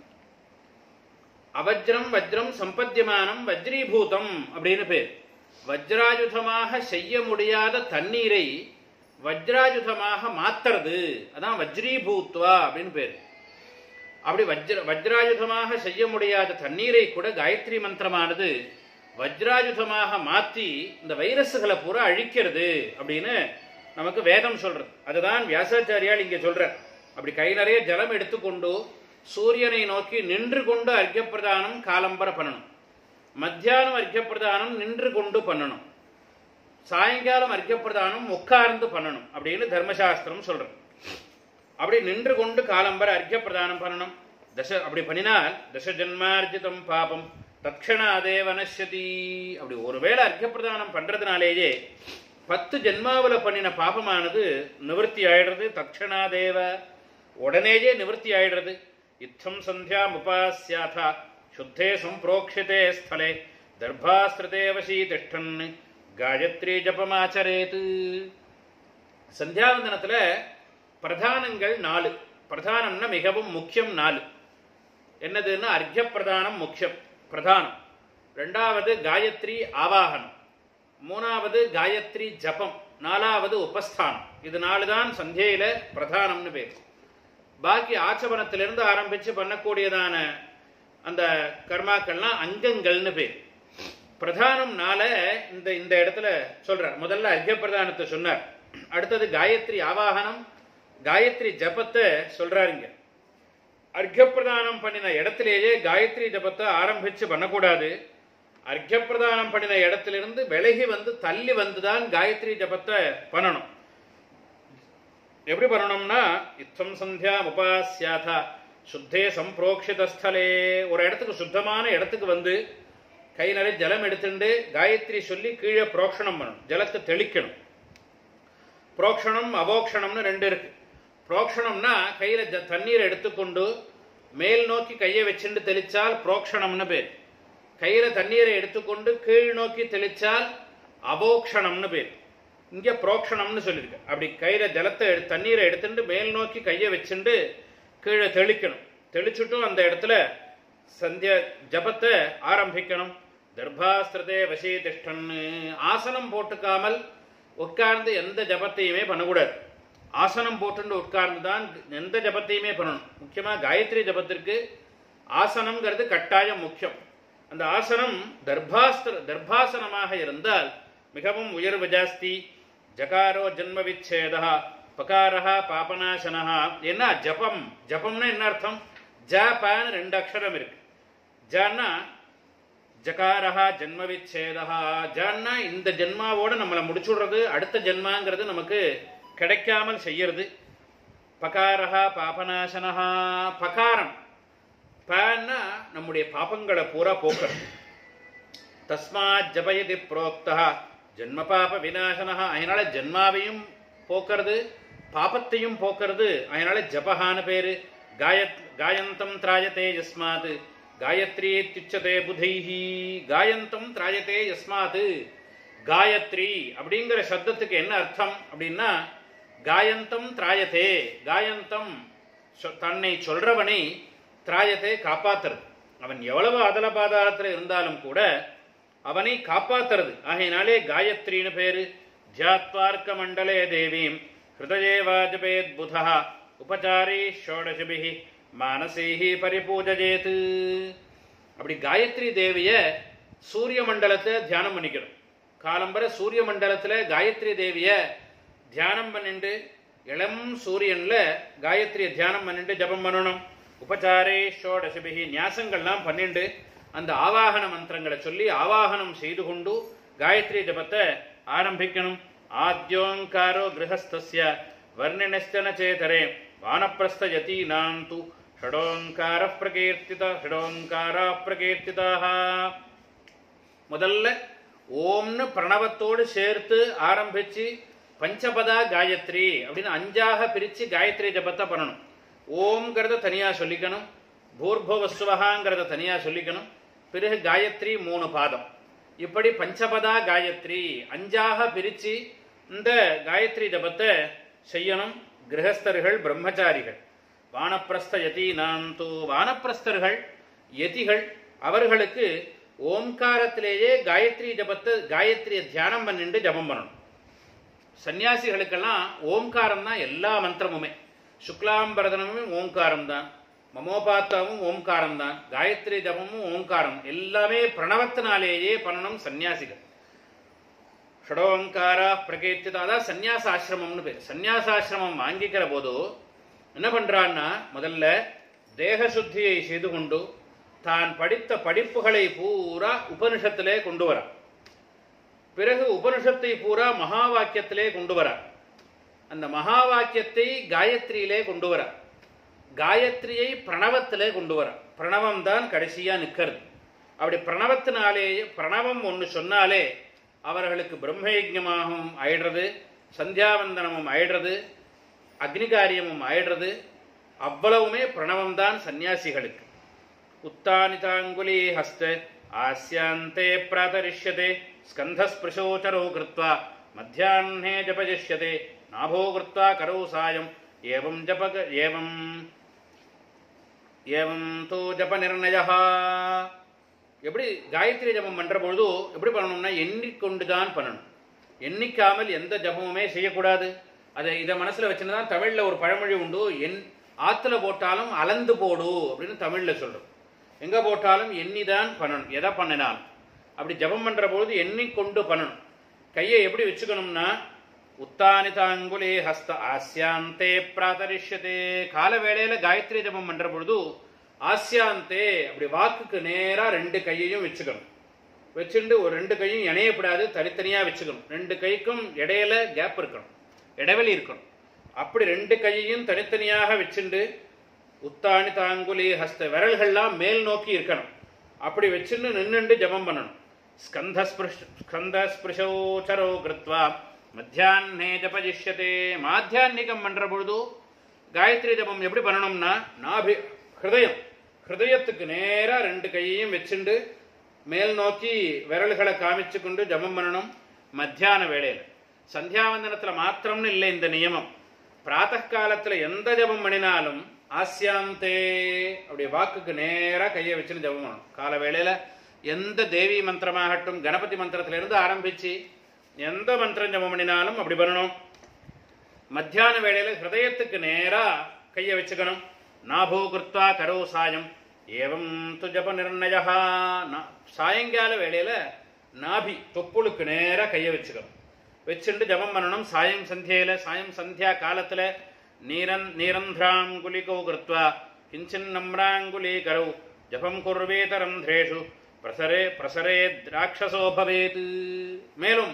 அவஜ்ரம் வஜ்ரம் சம்பத்தியமானம் வஜ்ரீபூதம் அப்படின்னு பேர் வஜ்ராயுதமாக செய்ய முடியாத தண்ணீரை வஜ்ராயுதமாக மாத்துறது அதான் வஜ்ரீபூத்வா அப்படின்னு பேர் அப்படி வஜ்ர வஜ்ராயுதமாக செய்ய முடியாத தண்ணீரை கூட காயத்ரி மந்திரமானது வஜ்ராயுதமாக மாத்தி இந்த வைரஸுகளை பூரா அழிக்கிறது அப்படின்னு நமக்கு வேதம் சொல்றது அதுதான் வியாசாச்சாரியால் இங்க சொல்ற அப்படி கை நிறைய ஜலம் எடுத்துக்கொண்டு சூரியனை நோக்கி நின்று கொண்டு அர்க்கப்பிரதானம் காலம்பர பண்ணணும் மத்தியானம் அர்க்கப்பிரதானம் நின்று கொண்டு பண்ணணும் சாயங்காலம் அர்க்கப்பிரதானம் உட்கார்ந்து பண்ணணும் அப்படின்னு தர்மசாஸ்திரம் சொல்றது அப்படி நின்று கொண்டு காலம்பர அர்க்க பிரதானம் பண்ணணும் தச அப்படி பண்ணினால் தச ஜன்மார்ஜிதம் பாபம் தட்சணாதேவ நஷ்யதி அப்படி ஒருவேளை அர்க்க பிரதானம் பண்றதுனாலேயே பத்து ஜென்மாவுல பண்ணின பாபமானது நிவர்த்தி ஆயிடுறது தட்சணாதேவ உடனேயே நிவர்த்தி ஆயிடுறது இத்தம் சந்தியாம் உபாசியாதா சுத்தே சம்பிரோக்ஷிதே ஸ்தலே தர்பாஸ்திரதே வசீதிஷ்டன் காயத்ரி ஜபமாச்சரேத்து சந்தியாவந்தனத்துல பிரதானங்கள் நாலு பிரதானம்னா மிகவும் முக்கியம் நாலு என்னதுன்னா அர்க்க பிரதானம் முக்கியம் பிரதானம் ரெண்டாவது காயத்ரி ஆவாகனம் மூணாவது காயத்ரி ஜபம் நாலாவது உபஸ்தானம் இது நாலு தான் சந்தியில பிரதானம்னு பேர் பாக்கி ஆச்சபனத்திலிருந்து ஆரம்பிச்சு பண்ணக்கூடியதான அந்த கர்மாக்கள்லாம் அங்கங்கள்னு பேர் பிரதானம்னால இந்த இந்த இடத்துல சொல்றார் முதல்ல அர்க்க பிரதானத்தை சொன்னார் அடுத்தது காயத்ரி ஆவாகனம் காயத்ரி ஜபத்தை சொல்றாருங்க அர்க்கப்பிரதானம் பண்ணின இடத்திலேயே காயத்ரி ஜபத்தை ஆரம்பிச்சு பண்ணக்கூடாது அர்க்கப்பிரதானம் பண்ணின இடத்திலிருந்து விலகி வந்து தள்ளி வந்து தான் காயத்ரி ஜபத்தை பண்ணணும் எப்படி பண்ணணும்னா இத்தம் சந்தியா உபாசியாதா சுத்தே சம்பிரோக்ஷித ஸ்தலே ஒரு இடத்துக்கு சுத்தமான இடத்துக்கு வந்து கை நிறைய ஜலம் எடுத்துட்டு காயத்ரி சொல்லி கீழே புரோக்ஷணம் பண்ணணும் ஜலத்தை தெளிக்கணும் புரோக்ஷணம் அவோக்ஷணம்னு ரெண்டு இருக்கு புரோக்ஷணம்னா கையில ஜ- தண்ணீர் எடுத்துக்கொண்டு மேல் நோக்கி கையை வச்சுட்டு தெளிச்சால் புரோக்ஷணம்னு பேர் கையில தண்ணீரை எடுத்துக்கொண்டு கீழ் நோக்கி தெளிச்சால் அபோக்ஷணம்னு பேர் இங்க புரோக்ஷணம்னு சொல்லியிருக்கு அப்படி கையில ஜலத்தை எடு- தண்ணீரை எடுத்துட்டு மேல் நோக்கி கையை வச்சுட்டு கீழே தெளிக்கணும் தெளிச்சுட்டும் அந்த இடத்துல சந்தியா ஜபத்தை ஆரம்பிக்கணும் தர்பாஸ்திரதே வசே திஷ்டன்னு ஆசனம் போட்டுக்காமல் உட்கார்ந்து எந்த ஜபத்தையுமே பண்ணக்கூடாது ஆசனம் போட்டுண்டு உட்கார்ந்து தான் எந்த ஜபத்தையுமே பண்ணணும் முக்கியமா காயத்ரி ஜபத்திற்கு ஆசனம்ங்கிறது கட்டாயம் முக்கியம் அந்த ஆசனம் தர்பாஸ்திர தர்பாசனமாக இருந்தால் மிகவும் உயர்வு ஜாஸ்தி ஜகாரோ ஜன்ம விச்சேதா பகாரஹா பாபநாசனஹா என்ன ஜபம் ஜபம்னா என்ன அர்த்தம் ஜ பான்னு ரெண்டு அக்ஷரம் இருக்கு ஜன்னா ஜகாரஹா ஜன்ம விச்சேதா ஜன்னா இந்த ஜென்மாவோட நம்மளை முடிச்சுடுறது அடுத்த ஜென்மாங்கிறது நமக்கு கிடைக்காமல் செய்யறது பகாரஹா பாபநாசனஹா பகாரம் பன்னா நம்முடைய பாபங்களை பூரா போக்குறது தஸ்மாத் ஜபயதி புரோக்தா ஜென்ம பாப விநாசனஹா அதனால ஜென்மாவையும் போக்குறது பாபத்தையும் போக்குறது அதனால ஜபஹான்னு பேரு காய காயந்தம் திராயத்தே யஸ்மாத் காயத்ரி துச்சதே புதைஹி காயந்தம் திராயத்தே யஸ்மாத் காயத்ரி அப்படிங்கிற சப்தத்துக்கு என்ன அர்த்தம் அப்படின்னா காயந்தம் திராயத்தே காயந்தம் சொ- தன்னை சொல்றவனை திராயத்தை காப்பாத்துறது அவன் எவ்வளவு அதல பாதாளத்தில் இருந்தாலும் கூட அவனை காப்பாத்துறது ஆகையினாலே காயத்ரின்னு பேரு தியாத்வார்க்க மண்டலே தேவீம் ஹிருதயே வாஜபேத் புதா உபச்சாரி ஷோடசபிஹி மானசீஹி பரிபூஜஜேத் அப்படி காயத்ரி தேவிய சூரிய மண்டலத்தை தியானம் பண்ணிக்கணும் காலம்பர சூரிய மண்டலத்துல காயத்ரி தேவிய தியானம் பண்ணிட்டு இளம் சூரியன்ல காயத்ரியை தியானம் பண்ணிட்டு ஜபம் பண்ணணும் உபச்சாரே ஷோடசபிகி நியாசங்கள்லாம் பண்ணிண்டு அந்த ஆவாகன மந்திரங்களை சொல்லி ஆவாகனம் செய்து கொண்டு காயத்ரி ஜபத்தை ஆரம்பிக்கணும் ஆத்யோங்காரோ கிரகஸ்தஸ்ய வர்ணினஸ்தன சேதரே வானப்பிரஸ்த யதீனாம் து ஷடோங்கார பிரகீர்த்தித ஷடோங்காரா பிரகீர்த்திதாக முதல்ல ஓம்னு பிரணவத்தோடு சேர்த்து ஆரம்பிச்சு பஞ்சபதா காயத்ரி அப்படின்னு அஞ்சாக பிரிச்சு காயத்ரி ஜபத்தை பண்ணணும் ஓம்ங்கிறத தனியா சொல்லிக்கணும் பூர்பவஸ்வகாங்கிறத தனியா சொல்லிக்கணும் பிறகு காயத்ரி மூணு பாதம் இப்படி பஞ்சபதா காயத்ரி அஞ்சாக பிரிச்சு இந்த காயத்ரி ஜபத்தை செய்யணும் கிரகஸ்தர்கள் பிரம்மச்சாரிகள் வானப்பிரஸ்த யதீனாம் தூ வானப்பிரஸ்தர்கள் யதிகள் அவர்களுக்கு ஓம்காரத்திலேயே காயத்ரி ஜபத்தை காயத்ரியை தியானம் பண்ணிட்டு ஜபம் பண்ணணும் சன்னியாசிகளுக்கெல்லாம் ஓம்காரம் தான் எல்லா மந்திரமுமே சுக்லாம்பரதனமும் ஓம்காரம் தான் மமோபாத்தாவும் ஓம்காரம் தான் காயத்ரி ஜபமும் ஓம்காரம் எல்லாமே பிரணவத்தினாலேயே பண்ணணும் சன்னியாசிகள் ஷடோங்காரா பிரகீர்த்திதா அதான் சந்நியாச ஆசிரமம்னு பேர் சந்நியாசாசிரமம் வாங்கிக்கிற போது என்ன பண்றான்னா முதல்ல தேக சுத்தியை செய்து கொண்டு தான் படித்த படிப்புகளை பூரா உபனிஷத்திலே கொண்டு வரா பிறகு உபனிஷத்தை பூரா மகா வாக்கியத்திலே கொண்டு வரா அந்த மகா வாக்கியத்தை காயத்ரியிலே கொண்டு வரா காயத்ரியை பிரணவத்திலே கொண்டு வரா பிரணவம் தான் கடைசியா நிக்கிறது அப்படி பிரணவத்தினாலேயே பிரணவம் ஒன்று சொன்னாலே அவர்களுக்கு பிரம்மயஜமாகவும் ஆயிடுறது சந்தியாவந்தனமும் ஆயிடுறது அக்னிகாரியமும் ஆயிடுறது அவ்வளவுமே பிரணவம் தான் சந்நியாசிகளுக்கு உத்தானிதாங்குலி ஹஸ்த ஆஸ்யாந்தே பிராதரிஷ்யதே ஸ்கந்தஸ்பிருஷோச்சரோ கிருத்வா மத்தியாஹ்னே ஜபஜிஷ்யதே நாபோ கிருத்வா கரௌ சாயம் ஏவம் ஜப ஏவம் ஏவம் தோ ஜப நிர்ணயா எப்படி காயத்ரி ஜபம் பண்ற பொழுது எப்படி பண்ணணும்னா எண்ணிக்கொண்டு தான் பண்ணணும் எண்ணிக்காமல் எந்த ஜபமுமே செய்யக்கூடாது அதை இதை மனசுல வச்சுன்னு தான் தமிழ்ல ஒரு பழமொழி உண்டு என் ஆத்துல போட்டாலும் அளந்து போடு அப்படின்னு தமிழ்ல சொல்றோம் எங்க போட்டாலும் எண்ணிதான் பண்ணணும் எதை பண்ணினாலும் அப்படி ஜபம் பண்ற பொழுது எண்ணிக்கொண்டு பண்ணணும் கையை எப்படி வச்சுக்கணும்னா உத்தானிதாங்குலே ஹஸ்த ஆசியாந்தே பிராதரிஷ்யதே கால வேளையில காயத்ரி ஜபம் பண்ற பொழுது ஆசியாந்தே அப்படி வாக்குக்கு நேரா ரெண்டு கையையும் வச்சுக்கணும் வச்சுட்டு ஒரு ரெண்டு கையும் இணையப்படாது தனித்தனியா வச்சுக்கணும் ரெண்டு கைக்கும் இடையில கேப் இருக்கணும் இடைவெளி இருக்கணும் அப்படி ரெண்டு கையையும் தனித்தனியாக வச்சுண்டு உத்தானி தாங்குலி ஹஸ்த விரல்கள்லாம் மேல் நோக்கி இருக்கணும் அப்படி வச்சுன்னு நின்னுண்டு ஜபம் பண்ணணும் ஸ்கந்த ஸ்கந்த ஸ்பிருஷோச்சரோ கிருத்வா மத்தியானே ஜபஜிஷ்யதே மாத்தியான்னிகம் பண்ற பொழுது காயத்ரி ஜபம் எப்படி பண்ணணும்னா நாபி ஹிருதயம் ஹிருதயத்துக்கு நேரா ரெண்டு கையையும் வச்சுண்டு மேல் நோக்கி விரல்களை காமிச்சு கொண்டு ஜபம் பண்ணணும் மத்தியான வேளையில சந்தியாவந்தனத்துல மாத்திரம்னு இல்லை இந்த நியமம் பிராத்த காலத்துல எந்த ஜபம் பண்ணினாலும் ஆசியாந்தே அப்படி வாக்குக்கு நேரா கையை வச்சுன்னு ஜபம் பண்ணணும் கால வேளையில எந்த தேவி மந்திரமாகட்டும் கணபதி மந்திரத்துல இருந்து ஆரம்பிச்சு எந்த மந்திரம் ஜபம் பண்ணினாலும் அப்படி பண்ணணும் மத்தியான வேளையில ஹிருதயத்துக்கு நேரா கையை வச்சுக்கணும் நாபோ கிருத்வா கரோ சாயம் ஏவம் து ஜப நிர்ணயா சாயங்கால வேளையில நாபி தொப்புளுக்கு நேரா கையை வச்சுக்கணும் வச்சுட்டு ஜபம் பண்ணணும் சாயம் சந்தியில சாயம் சந்தியா காலத்துல நீரன் நீரந்திராங்குலிகோ கிருத்வா கிஞ்சின் நம்ராங்குலி கரௌ ஜபம் குர்வேத ரந்திரேஷு பிரசரே பிரசரே ராட்சசோ பவேத் மேலும்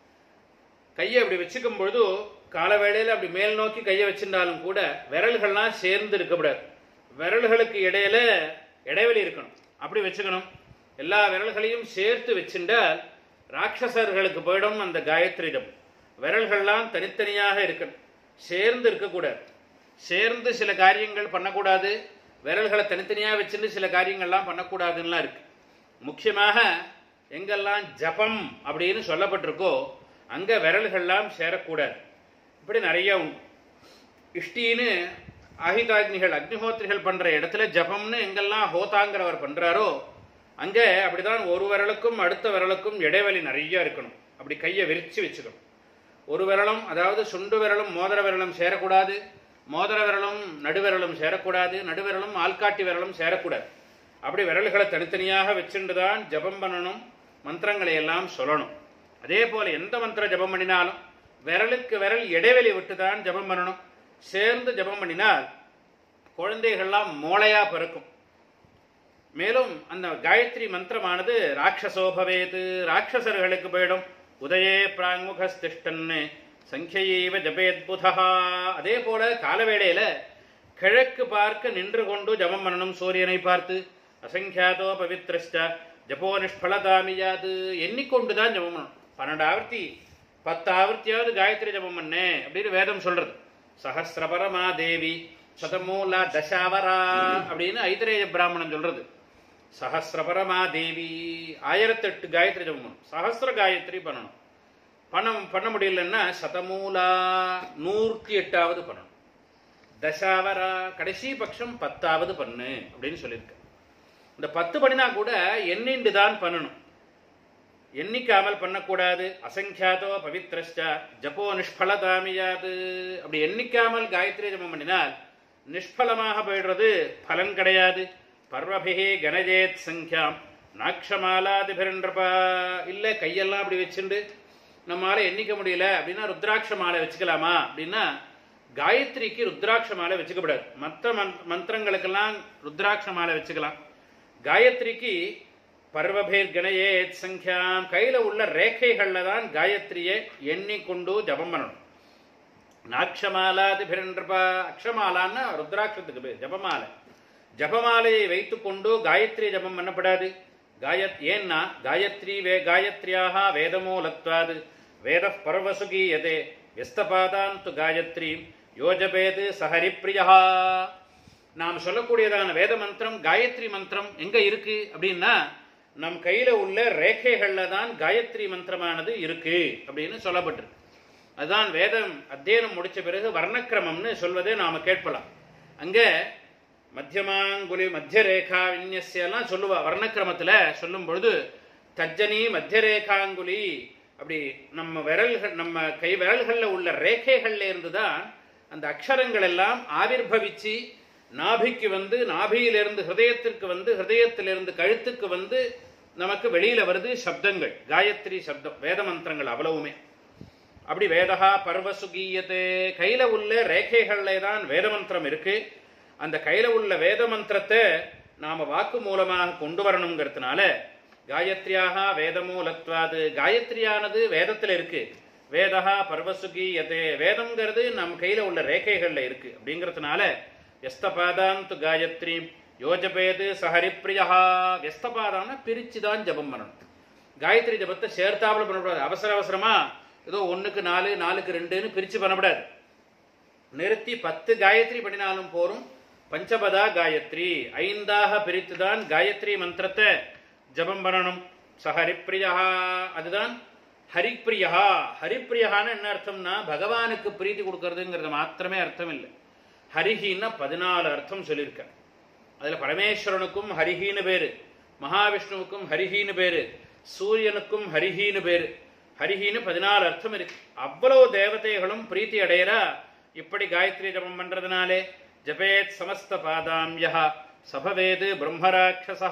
கையை அப்படி வச்சுக்கும் பொழுது கால வேளையில அப்படி மேல் நோக்கி கையை வச்சிருந்தாலும் கூட விரல்கள்லாம் சேர்ந்து இருக்கக்கூடாது விரல்களுக்கு இடையில இடைவெளி இருக்கணும் அப்படி வச்சுக்கணும் எல்லா விரல்களையும் சேர்த்து வச்சுட்டால் ராட்சசர்களுக்கு போயிடும் அந்த காயத்ரி ஜபம் விரல்கள்லாம் தனித்தனியாக இருக்கணும் சேர்ந்து இருக்கக்கூடாது சேர்ந்து சில காரியங்கள் பண்ணக்கூடாது விரல்களை தனித்தனியாக வச்சுட்டு சில காரியங்கள்லாம் பண்ணக்கூடாதுன்னெலாம் இருக்கு முக்கியமாக எங்கெல்லாம் ஜபம் அப்படின்னு சொல்லப்பட்டிருக்கோ அங்கே விரல்கள்லாம் சேரக்கூடாது இப்படி நிறைய உண்டு இஷ்டின்னு ஆஹிதாக்னிகள் அக்னிஹோத்திரிகள் பண்ற இடத்துல ஜபம்னு எங்கெல்லாம் ஹோதாங்கிறவர் பண்றாரோ அங்கே அப்படிதான் ஒரு விரலுக்கும் அடுத்த விரலுக்கும் இடைவெளி நிறைய இருக்கணும் அப்படி கையை விரிச்சு வச்சுக்கணும் ஒரு விரலும் அதாவது சுண்டு விரலும் மோதிர விரலும் சேரக்கூடாது மோதிர விரலும் நடுவிரலும் சேரக்கூடாது நடுவிரலும் ஆள்காட்டி விரலும் சேரக்கூடாது அப்படி விரல்களை தனித்தனியாக வச்சுட்டு தான் ஜபம் பண்ணணும் மந்திரங்களை எல்லாம் சொல்லணும் அதே போல எந்த மந்திர ஜபம் பண்ணினாலும் விரலுக்கு விரல் இடைவெளி விட்டு தான் ஜபம் பண்ணணும் சேர்ந்து ஜபம் பண்ணினால் குழந்தைகள்லாம் மோளையா பிறக்கும் மேலும் அந்த காயத்ரி மந்திரமானது ராட்சசோபவேது ராட்சசர்களுக்கு போயிடும் உதயே பிராங்முகஸ்திஷ்டன்னு சங்கியைவ ஜபேத்புதா அதே போல காலவேளையில கிழக்கு பார்க்க நின்று கொண்டு ஜபம் பண்ணணும் சூரியனை பார்த்து அசங்கியாதோ பவித்ரஷ்ட ஜபோ நிஷ்பலதாமியாது எண்ணிக்கொண்டு தான் ஜபம் பண்ணணும் பன்னெண்டு ஆவர்த்தி பத்து ஆவர்த்தியாவது காயத்ரி ஜபம் பண்ணேன் அப்படின்னு வேதம் சொல்றது சஹசிரபரமா தேவி சதமூலா தசாவரா அப்படின்னு ஐதரேய பிராமணன் சொல்றது சஹசிரபரமா தேவி ஆயிரத்தெட்டு காயத்ரி ஜபம் பண்ணணும் சஹசிர காயத்ரி பண்ணணும் பண்ண பண்ண முடியலன்னா சதமூலா நூற்றி எட்டாவது பண்ணணும் தசாவரா கடைசி பட்சம் பத்தாவது பண்ணு அப்படின்னு சொல்லியிருக்க இந்த பத்து பண்ணினா கூட எண்ணிண்டு தான் பண்ணணும் எண்ணிக்காமல் பண்ணக்கூடாது அசங்கியாதோ பவித்ரஷ்டா ஜப்போ நிஷ்பலதாமியாது அப்படி எண்ணிக்காமல் காயத்ரி ஜபம் பண்ணினால் நிஷ்பலமாக போயிடுறது பலன் கிடையாது பர்வபிகே கணஜேத் சங்கியாம் நாக்ஷமாலாதிபிரன்றபா இல்லை கையெல்லாம் அப்படி வச்சுண்டு நம்மளால எண்ணிக்க முடியல அப்படின்னா ருத்ராட்ச மாலை வச்சுக்கலாமா அப்படின்னா காயத்ரிக்கு ருத்ராட்ச மாலை வச்சுக்கப்படாது மற்ற மந்திரங்களுக்கெல்லாம் ருத்ராட்ச மாலை வச்சுக்கலாம் காயத்ரிக்கு பர்வபேர் கணயேத் சங்கியாம் கையில உள்ள ரேகைகள்ல தான் காயத்ரியை எண்ணிக்கொண்டு ஜபம் பண்ணணும் நாட்சமாலாதிபிரன்றபா அக்ஷமாலான்னா ருத்ராட்சத்துக்கு பேர் ஜபமாலை ஜபமாலையை வைத்துக்கொண்டு காயத்ரி ஜபம் பண்ணப்படாது காயத் ஏன்னா காயத்ரி வே காயத்ரியாக வேதமூலத்வாது வேத பர்வசு கீயதே வியஸ்தபாதாந்து காயத்ரி யோஜபேது சஹரிப்பிரியா நாம் சொல்லக்கூடியதான வேத மந்திரம் காயத்ரி மந்திரம் எங்க இருக்கு அப்படின்னா நம் கையில உள்ள ரேகைகள்ல தான் காயத்ரி மந்திரமானது இருக்கு அப்படின்னு சொல்லப்பட்டிருக்கு அதுதான் வேதம் அத்தியனம் முடிச்ச பிறகு வர்ணக்கிரமம்னு சொல்வதை நாம கேட்கலாம் அங்க மத்தியமாங்குலி மத்திய ரேகா விநியசியெல்லாம் சொல்லுவா வர்ணக்கிரமத்துல சொல்லும் பொழுது தஜ்ஜனி மத்திய ரேகாங்குலி அப்படி நம்ம விரல்கள் நம்ம கை விரல்கள்ல உள்ள ரேகைகள்ல இருந்து தான் அந்த அக்ஷரங்கள் எல்லாம் ஆவிர்பவிச்சு நாபிக்கு வந்து நாபியிலிருந்து ஹிருதயத்திற்கு வந்து ஹிருதயத்திலிருந்து கழுத்துக்கு வந்து நமக்கு வெளியில வருது சப்தங்கள் காயத்ரி சப்தம் வேத மந்திரங்கள் அவ்வளவுமே அப்படி வேதகா பர்வசு கீயத்தே கையில உள்ள ரேகைகள்ல தான் வேத மந்திரம் இருக்கு அந்த கையில உள்ள வேத மந்திரத்தை நாம வாக்கு மூலமாக கொண்டு வரணுங்கிறதுனால காயத்ரியாக வேதமூலத்வாது காயத்ரியானது வேதத்துல இருக்கு வேதகா பர்வசுகீயதே வேதம்ங்கிறது நம் கையில உள்ள ரேகைகள்ல இருக்கு அப்படிங்கிறதுனால வியஸ்தபாதாந்து காயத்ரி யோஜபேது சஹரிப்பிரியா வியஸ்தபாதான்னா பிரிச்சு தான் ஜபம் பண்ணணும் காயத்ரி ஜபத்தை சேர்த்தாப்புல பண்ணக்கூடாது அவசர அவசரமா ஏதோ ஒண்ணுக்கு நாலு நாலுக்கு ரெண்டுன்னு பிரிச்சு பண்ணக்கூடாது நிறுத்தி பத்து காயத்ரி பண்ணினாலும் போரும் பஞ்சபதா காயத்ரி ஐந்தாக பிரித்துதான் காயத்ரி மந்திரத்தை ஜபம் பண்ணணும் சஹரிப்பிரியா அதுதான் ஹரிப்பிரியா ஹரிப்பிரியான்னு என்ன அர்த்தம்னா பகவானுக்கு பிரீத்தி கொடுக்கறதுங்கிறது மாத்திரமே அர்த்தம் இல்லை ஹரிஹின்னா பதினாலு அர்த்தம் சொல்லியிருக்கேன் அதுல பரமேஸ்வரனுக்கும் ஹரிஹின்னு பேரு மகாவிஷ்ணுவுக்கும் ஹரிஹின்னு பேரு சூரியனுக்கும் ஹரிஹின்னு பேரு ஹரிஹின்னு பதினாலு அர்த்தம் இருக்கு அவ்வளவு தேவதைகளும் பிரீத்தி அடையறா இப்படி காயத்ரி ஜபம் பண்றதுனாலே ஜபேத் சமஸ்த பாதாம்யா சபவேது பிரம்மராட்சசா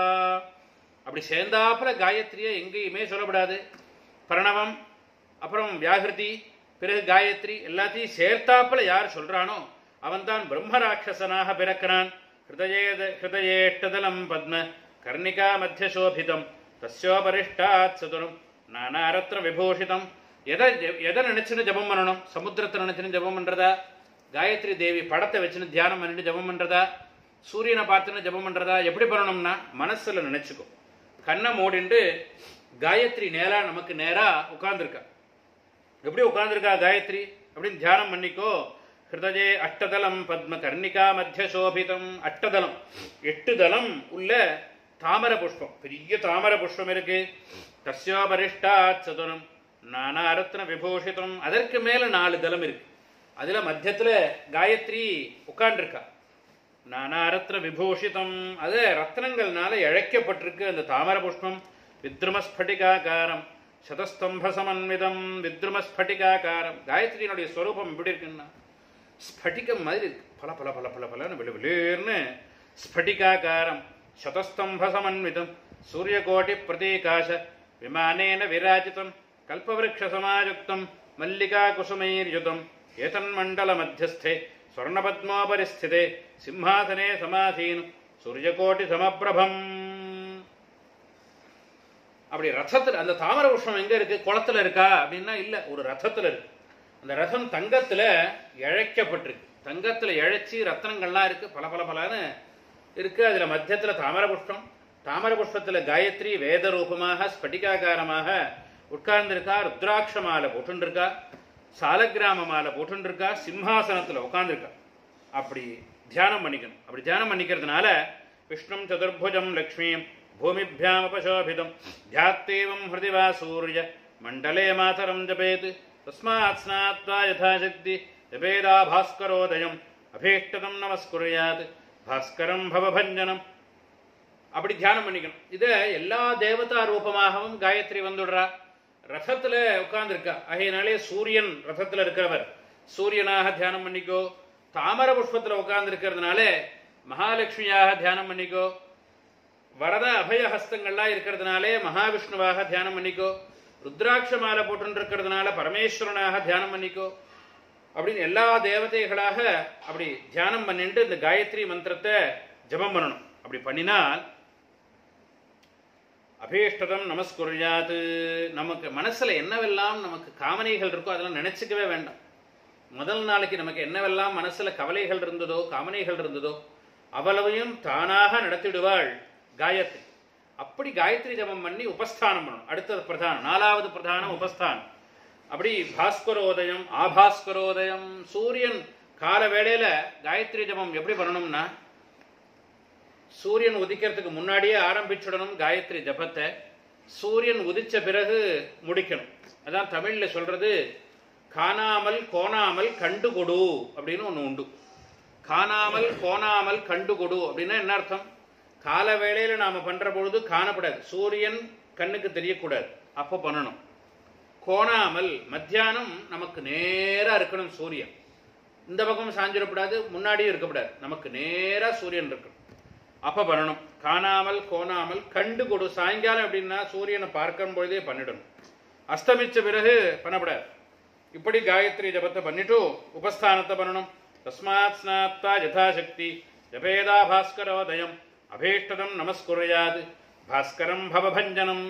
அப்படி சேர்ந்தாப்புல காயத்ரியை எங்கேயுமே சொல்லப்படாது பிரணவம் அப்புறம் வியாகிருதி பிறகு காயத்ரி எல்லாத்தையும் சேர்த்தாப்புல யார் சொல்றானோ அவன்தான் பிரம்மராட்சசனாக பிறக்கிறான் ஹிருதயேத ஹிருதயேஷ்டதலம் பத்ம கர்ணிகா மத்திய சோபிதம் தஸ்யோபரிஷ்டாத் சதுரம் நானாரத்ன விபூஷிதம் எதை எதை நினைச்சுன்னு ஜபம் பண்ணணும் சமுத்திரத்தை நினைச்சுன்னு ஜபம் பண்றதா காயத்ரி தேவி படத்தை வச்சுன்னு தியானம் பண்ணிட்டு ஜபம் பண்றதா சூரியனை பார்த்துன்னு ஜபம் பண்றதா எப்படி பண்ணணும்னா மனசுல நினைச்சுக்கோ கண்ணை மூடிண்டு காயத்ரி நேரா நமக்கு நேரா உட்கார்ந்துருக்கா எப்படி உட்கார்ந்துருக்கா காயத்ரி அப்படின்னு தியானம் பண்ணிக்கோ ஹிருதயே அஷ்டதலம் பத்ம கர்ணிகா மத்திய சோபிதம் அஷ்டதலம் எட்டு தலம் உள்ள தாமர புஷ்பம் பெரிய தாமர புஷ்பம் இருக்கு தஸ்யோபரிஷ்டாத் சதுரம் நானா ரத்ன விபூஷிதம் அதற்கு மேல நாலு தலம் இருக்கு அதுல மத்தியத்துல காயத்ரி உட்கார்ந்துருக்கா நானா ரத்ன விபூஷிதம் அது ரத்னங்கள்னால இழைக்கப்பட்டிருக்கு அந்த தாமர புஷ்பம் வித்ருமஸ்பட்டிகாகாரம் சதஸ்தம்ப சமன்விதம் வித்ருமஸ்பட்டிகாகாரம் காயத்ரியினுடைய ஸ்வரூபம் எப்படி இருக்குன்னா ஸ்பட்டிகம் மாதிரி இருக்கு பல பல பல பல பலன்னு வெளி வெளியேர்னு ஸ்பட்டிகாகாரம் சதஸ்தம்ப சமன்விதம் சூரியகோட்டி பிரதீகாச விமானேன விராஜிதம் கல்பவருஷ சமாயுக்தம் மல்லிகா குசுமைர்யுதம் ஏதன்மண்டல மத்தியஸ்தே ஸ்வர்ணபத்மோபரி ஸ்திதே சிம்ஹாசனே சமாசீனம் சூரியகோட்டி சமப்பிரபம் அப்படி ரதத்துல அந்த தாமர புஷ்பம் எங்க இருக்கு குளத்துல இருக்கா அப்படின்னா இல்ல ஒரு ரதத்துல இருக்கு அந்த ரதம் தங்கத்துல இழைக்கப்பட்டிருக்கு தங்கத்துல இழைச்சி ரத்னங்கள்லாம் இருக்கு பல பல பலன்னு இருக்கு அதுல மத்தியத்துல தாமர புஷ்பம் தாமர புஷ்பத்துல காயத்ரி வேத ரூபமாக ஸ்பட்டிகாகாரமாக உட்கார்ந்திருக்கா ருத்ராட்ச மாலை போட்டுருக்கா சாலக்கிராம மாலை போட்டுருக்கா சிம்ஹாசனத்துல உட்கார்ந்துருக்கா அப்படி தியானம் பண்ணிக்கணும் அப்படி தியானம் பண்ணிக்கிறதுனால விஷ்ணும் சதுர்புஜம் லக்ஷ்மியும் பூமிभ्यामुपशोभितं ध्यात्तेवं हृदि वा सूर्य मण्डले मातरं जपेत् तस्मात् स्नात्वा यथाशक्ति जपेदा भास्करोदयम् अभीष्टतं नमस्कुर्यात् பாஸ்கரம் பவபஞ்சனம் அப்படி தியானம் பண்ணிக்கணும் இது எல்லா தேவதா ரூபமாகவும் காயத்ரி வந்துடுறா ரதத்துல உட்கார்ந்துருக்கா ஆகையினாலே சூரியன் ரதத்துல இருக்கிறவர் சூரியனாக தியானம் பண்ணிக்கோ தாமர புஷ்பத்துல உட்கார்ந்து இருக்கிறதுனால மகாலட்சுமியாக தியானம் பண்ணிக்கோ வரத அபய ஹஸ்தங்கள்லாம் இருக்கிறதுனாலே மகாவிஷ்ணுவாக தியானம் பண்ணிக்கோ ருத்ராட்ச மாலை போட்டு இருக்கிறதுனால பரமேஸ்வரனாக தியானம் பண்ணிக்கோ அப்படின்னு எல்லா தேவதைகளாக அப்படி தியானம் பண்ணிட்டு இந்த காயத்ரி மந்திரத்தை ஜபம் பண்ணணும் அப்படி பண்ணினால் அபீஷ்டதம் நமஸ்குரியாத்து நமக்கு மனசுல என்னவெல்லாம் நமக்கு காமனைகள் இருக்கோ அதெல்லாம் நினைச்சுக்கவே வேண்டாம் முதல் நாளைக்கு நமக்கு என்னவெல்லாம் மனசுல கவலைகள் இருந்ததோ காமனைகள் இருந்ததோ அவ்வளவையும் தானாக நடத்திடுவாள் காயத்ரி அப்படி காயத்ரி ஜபம் பண்ணி உபஸ்தானம் பண்ணணும் அடுத்தது பிரதானம் நாலாவது பிரதானம் உபஸ்தானம் அப்படி பாஸ்கரோதயம் ஆபாஸ்கரோதயம் சூரியன் கால வேளையில காயத்ரி ஜபம் எப்படி பண்ணணும்னா சூரியன் உதிக்கிறதுக்கு முன்னாடியே ஆரம்பிச்சுடணும் காயத்ரி ஜபத்தை சூரியன் உதிச்ச பிறகு முடிக்கணும் அதான் தமிழ்ல சொல்றது காணாமல் கோணாமல் கண்டு கொடு அப்படின்னு ஒன்று உண்டு காணாமல் கோணாமல் கண்டு கொடு அப்படின்னா என்ன அர்த்தம் கால வேளையில நாம பண்ற பொழுது காணப்படாது சூரியன் கண்ணுக்கு தெரியக்கூடாது அப்போ பண்ணணும் கோணாமல் மத்தியானம் நமக்கு நேரா இருக்கணும் சூரியன் இந்த பக்கம் சாஞ்சிடக்கூடாது முன்னாடியும் இருக்கக்கூடாது நமக்கு நேரா சூரியன் இருக்கணும் அப்ப பண்ணணும் காணாமல் கோணாமல் கண்டு கொடு சாயங்காலம் அப்படின்னா சூரியனை பார்க்கும் பொழுதே பண்ணிடணும் அஸ்தமிச்ச பிறகு பண்ணக்கூடாது இப்படி காயத்ரி ஜபத்தை பண்ணிட்டு உபஸ்தானத்தை பண்ணணும் தஸ்மாத் ஸ்நாத்வா யதாசக்தி ஜபேதா பாஸ்கரோதயம் அபீஷ்டதம் நமஸ்குர்யாத் பாஸ்கரம் பவபஞ்சனம்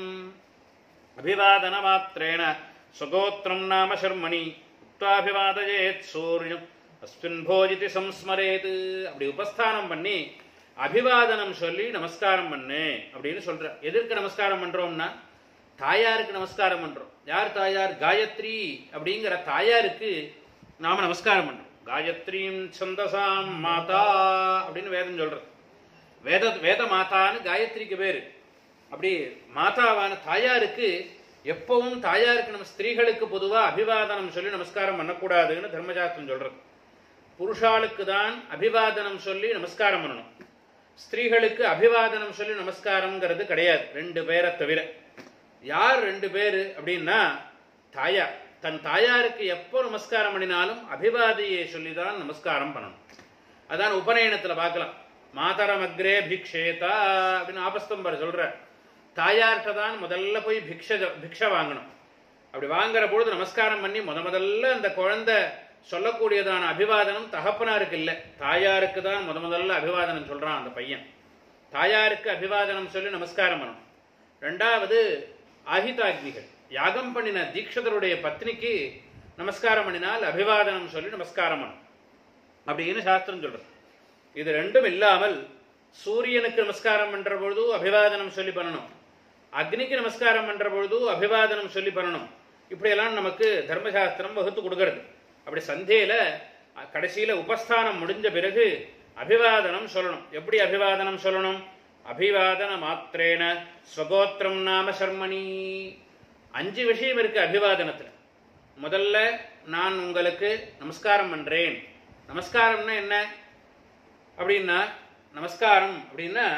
அபிவாதன மாத்திரேண சுகோத்திரம் நாம சர்மணி உக்தாபிவாதயேத் சூரியம் அஸ்மின் போஜிதி சம்ஸ்மரேது அப்படி உபஸ்தானம் பண்ணி அபிவாதனம் சொல்லி நமஸ்காரம் பண்ணு அப்படின்னு சொல்ற எதற்கு நமஸ்காரம் பண்றோம்னா தாயாருக்கு நமஸ்காரம் பண்றோம் யார் தாயார் காயத்ரி அப்படிங்கிற தாயாருக்கு நாம நமஸ்காரம் பண்றோம் காயத்ரீம் சந்தசாம் மாதா அப்படின்னு வேதம் சொல்றது வேத வேத மாதான்னு காயத்ரிக்கு பேரு அப்படி மாதாவான தாயாருக்கு எப்பவும் தாயாருக்கு நம்ம ஸ்திரீகளுக்கு பொதுவா அபிவாதனம் சொல்லி நமஸ்காரம் பண்ணக்கூடாதுன்னு தர்மசாஸ்திரம் சொல்றது புருஷாளுக்கு தான் அபிவாதனம் சொல்லி நமஸ்காரம் பண்ணணும் ஸ்திரீகளுக்கு அபிவாதனம் சொல்லி நமஸ்காரம்ங்கிறது கிடையாது ரெண்டு பேரை தவிர யார் ரெண்டு பேரு அப்படின்னா தாயார் தன் தாயாருக்கு எப்போ நமஸ்காரம் பண்ணினாலும் அபிவாதியை சொல்லி தான் நமஸ்காரம் பண்ணணும் அதான் உபநயனத்துல பார்க்கலாம் மாதரம் அக்ரே பிக்ஷேதா அப்படின்னு ஆபஸ்தம்பர் சொல்ற தாயார்கிட்ட தான் முதல்ல போய் பிக்ஷ பிக்ஷை வாங்கணும் அப்படி வாங்குற பொழுது நமஸ்காரம் பண்ணி முத முதல்ல அந்த குழந்தை சொல்லக்கூடியதான அபிவாதனம் தகப்பனாருக்கு இல்லை தாயாருக்கு தான் முத முதல்ல அபிவாதனம் சொல்றான் அந்த பையன் தாயாருக்கு அபிவாதனம் சொல்லி நமஸ்காரம் பண்ணணும் ரெண்டாவது ஆஹிதாக்னிகள் யாகம் பண்ணின தீட்சதருடைய பத்னிக்கு நமஸ்காரம் பண்ணினால் அபிவாதனம் சொல்லி நமஸ்காரம் பண்ணணும் அப்படின்னு சாஸ்திரம் சொல்றது இது ரெண்டும் இல்லாமல் சூரியனுக்கு நமஸ்காரம் பண்ற பொழுது அபிவாதனம் சொல்லி பண்ணணும் அக்னிக்கு நமஸ்காரம் பண்ற பொழுது அபிவாதனம் சொல்லி பண்ணணும் இப்படியெல்லாம் நமக்கு தர்மசாஸ்திரம் வகுத்து கொடுக்கறது அப்படி சந்தேல அஹ், கடைசியில உபஸ்தானம் முடிஞ்ச பிறகு அபிவாதனம் சொல்லணும் எப்படி அபிவாதனம் சொல்லணும் அபிவாதன மாத்திரேன ஸ்வகோத்திரம் நாம சர்மணி அஞ்சு விஷயம் இருக்கு அபிவாதனத்துல முதல்ல நான் உங்களுக்கு நமஸ்காரம் பண்றேன் நமஸ்காரம்னா என்ன அப்படின்னா நமஸ்காரம் அப்படின்னா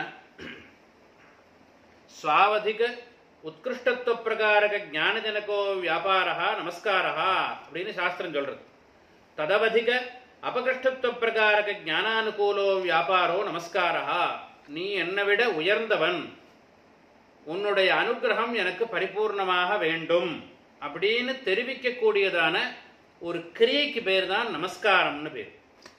ஸ்வாவதிக உத்கிருஷ்டத்துவ பிரகாரக ஞானஜனகோ வியாபாரா நமஸ்காரா அப்படின்னு சாஸ்திரம் சொல்றது ததவதிக அபகிருஷ்டத்துவ பிரகாரக ஞானானுகூலோ வியாபாரோ நமஸ்காரா நீ என்னை விட உயர்ந்தவன் உன்னுடைய அனுகிரகம் எனக்கு பரிபூர்ணமாக வேண்டும் அப்படின்னு தெரிவிக்கக்கூடியதான ஒரு கிரியைக்கு பேர் தான் நமஸ்காரம்னு பேர்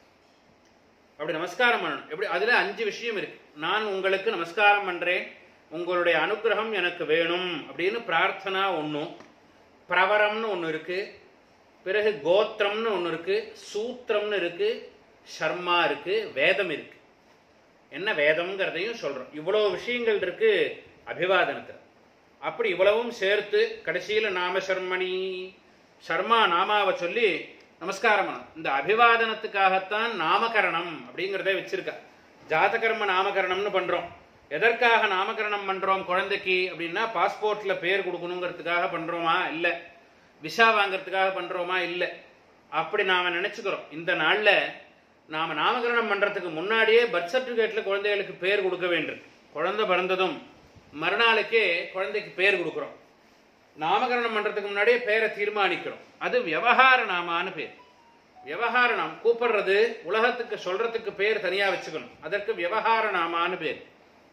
அப்படி நமஸ்காரம் பண்ணணும் எப்படி அதுல அஞ்சு விஷயம் இருக்கு நான் உங்களுக்கு நமஸ்காரம் பண்றேன் உங்களுடைய அனுகிரகம் எனக்கு வேணும் அப்படின்னு பிரார்த்தனா ஒன்றும் பிரவரம்னு ஒன்று இருக்கு பிறகு கோத்திரம்னு ஒன்று இருக்கு சூத்திரம்னு இருக்கு ஷர்மா இருக்கு வேதம் இருக்கு என்ன வேதம்ங்கிறதையும் சொல்றோம் இவ்வளவு விஷயங்கள் இருக்கு அபிவாதனத்தில் அப்படி இவ்வளவும் சேர்த்து கடைசியில நாம சர்மணி சர்மா நாமாவை சொல்லி நமஸ்காரம் பண்ணணும் இந்த அபிவாதனத்துக்காகத்தான் நாமகரணம் அப்படிங்கிறதே வச்சிருக்கா ஜாதகர்ம நாமகரணம்னு பண்றோம் எதற்காக நாமகரணம் பண்றோம் குழந்தைக்கு அப்படின்னா பாஸ்போர்ட்ல பேர் கொடுக்கணுங்கிறதுக்காக பண்றோமா இல்ல விசா வாங்குறதுக்காக பண்றோமா இல்ல அப்படி நாம நினைச்சுக்கிறோம் இந்த நாள்ல நாம நாமகரணம் பண்றதுக்கு முன்னாடியே பர்த் சர்டிபிகேட்ல குழந்தைகளுக்கு பேர் கொடுக்க வேண்டும் குழந்தை பிறந்ததும் மறுநாளுக்கே குழந்தைக்கு பேர் கொடுக்குறோம் நாமகரணம் பண்றதுக்கு முன்னாடியே பேரை தீர்மானிக்கிறோம் அது விவகார நாமான்னு பேர் விவகார நாம் கூப்பிடுறது உலகத்துக்கு சொல்றதுக்கு பேர் தனியா வச்சுக்கணும் அதற்கு விவகார நாமான்னு பேர்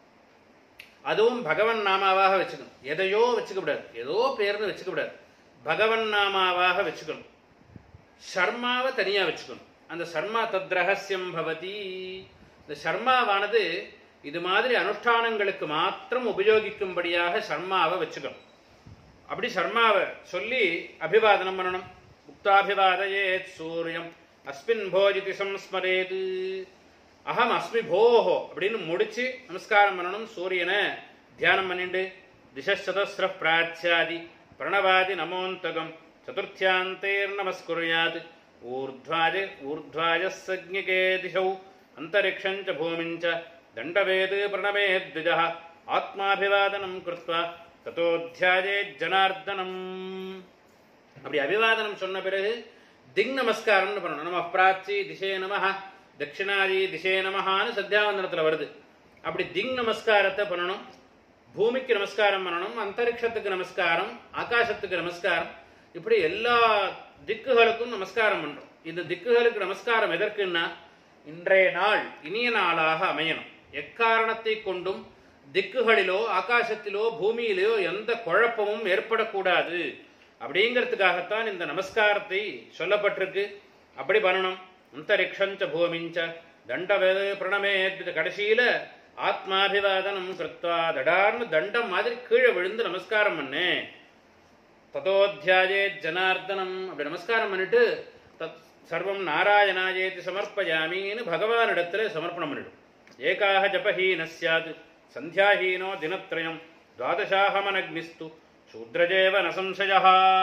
அதுவும் பகவன் நாமாவாக வச்சுக்கணும் எதையோ வச்சுக்க கூடாது ஏதோ பேர்னு வச்சுக்க கூடாது பகவன் நாமாவாக வச்சுக்கணும் சர்மாவை தனியா வச்சுக்கணும் அந்த சர்மா தத் ரகசியம் பவதி இந்த சர்மாவானது இது மாதிரி அனுஷ்டானங்களுக்கு மாத்திரம் உபயோகிக்கும்படியாக சர்மாவை வச்சுக்கணும் அப்படி சர்மாவை சொல்லி அபிவாதனம் பண்ணணும் முக்தாபிவாதயேத் சூரியம் அஸ்மின் போஜிதி சம்ஸ்மரேது அகம் அஸ்மி போஹோ அப்படின்னு முடிச்சு நமஸ்காரம் பண்ணணும் சூரியனை தியானம் பண்ணிண்டு திசசதஸ்ர பிராச்சியாதி பிரணவாதி நமோந்தகம் சதுர்த்தியாந்தேர் நமஸ்குரியாத் ஊர்ध्वाज ஊர்ध्वाज சஜ்ஞகே திசௌ அந்தரிக்ஷஞ்ச பூமிஞ்ச தண்டவேது பிரணவேத் द्विजः ஆத்மாபிவாதனம் கிருத்வா ததோத்தியாஜே ஜனார்தனம் அப்படி அபிவாதனம் சொன்ன பிறகு திங் நமஸ்காரம்னு பண்ணணும் நம பிராச்சி திசே நமஹ தட்சிணாதி திசே நமஹான்னு சத்தியாவந்தனத்துல வருது அப்படி திங் நமஸ்காரத்தை பண்ணணும் பூமிக்கு நமஸ்காரம் பண்ணணும் அந்தரிக்ஷத்துக்கு நமஸ்காரம் ஆகாசத்துக்கு நமஸ்காரம் இப்படி எல்லா திக்குகளுக்கும் நமஸ்காரம் பண்றோம் இந்த திக்குகளுக்கு நமஸ்காரம் எதற்குன்னா இன்றைய நாள் இனிய நாளாக அமையணும் எக்காரணத்தை கொண்டும் திக்குகளிலோ ஆகாசத்திலோ பூமியிலோ எந்த குழப்பமும் ஏற்படக்கூடாது அப்படிங்கிறதுக்காகத்தான் இந்த நமஸ்காரத்தை சொல்லப்பட்டிருக்கு அப்படி பண்ணணும் அந்தரிக்ஷஞ்ச பூமிஞ்ச தண்டவேத பிரணமே கடைசியில ஆத்மாபிவாதனம் கிருத்வா தடார்னு தண்டம் மாதிரி கீழே விழுந்து நமஸ்காரம் பண்ணு ததோத்தியாயே ஜனார்தனம் அப்படி நமஸ்காரம் பண்ணிட்டு தத் சர்வம் நாராயணாயேதி சமர்ப்பயாமின்னு பகவானிடத்துல சமர்ப்பணம் பண்ணிடும் ஏகாக ஜபஹீன சியாத் சந்தியாஹீனோ தினத்ரயம் துவாதசாகமனக்னிஸ்து சூத்ரஜேவ நசம்சயா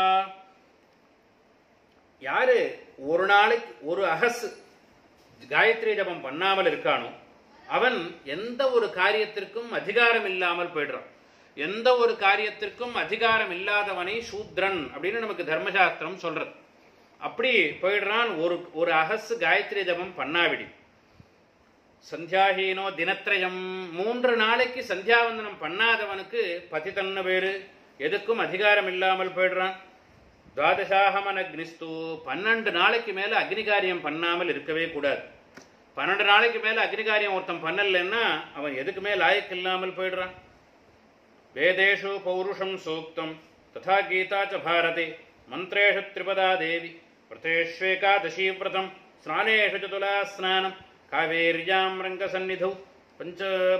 யாரு ஒரு நாளைக்கு ஒரு அகஸ் காயத்ரி ஜபம் பண்ணாமல் இருக்கானோ அவன் எந்த ஒரு காரியத்திற்கும் அதிகாரம் இல்லாமல் போயிடுறான் எந்த ஒரு காரியத்திற்கும் அதிகாரம் இல்லாதவனை சூத்ரன் அப்படின்னு நமக்கு தர்மசாஸ்திரம் சொல்றது அப்படி போயிடுறான் ஒரு ஒரு அகஸ் காயத்ரி ஜபம் பண்ணாவிடி சந்தியாஹீனோ தினத்ரயம் மூன்று நாளைக்கு சந்தியாவந்தனம் பண்ணாதவனுக்கு பதிதன்னு பேரு எதுக்கும் அதிகாரம் இல்லாமல் போயிடுறான் துவாதசாகமன் அக்னிஸ்து பன்னெண்டு நாளைக்கு மேல அக்னிகாரியம் பண்ணாமல் இருக்கவே கூடாது பன்னெண்டு நாளைக்கு மேல அக்னிகாரியம் ஒருத்தன் பண்ணலன்னா அவன் எதுக்குமே லாயக்கு இல்லாமல் போயிடுறான் வேதேஷு பௌருஷம் சூக்தம் ததா கீதா ச பாரதே மந்திரேஷு திரிபதா தேவி விரதேஷ்வேகாதசீ விரதம் ஸ்நானேஷு சதுலா ஸ்நானம் காவேர்யாம் ரங்கசந்நிதௌ பஞ்ச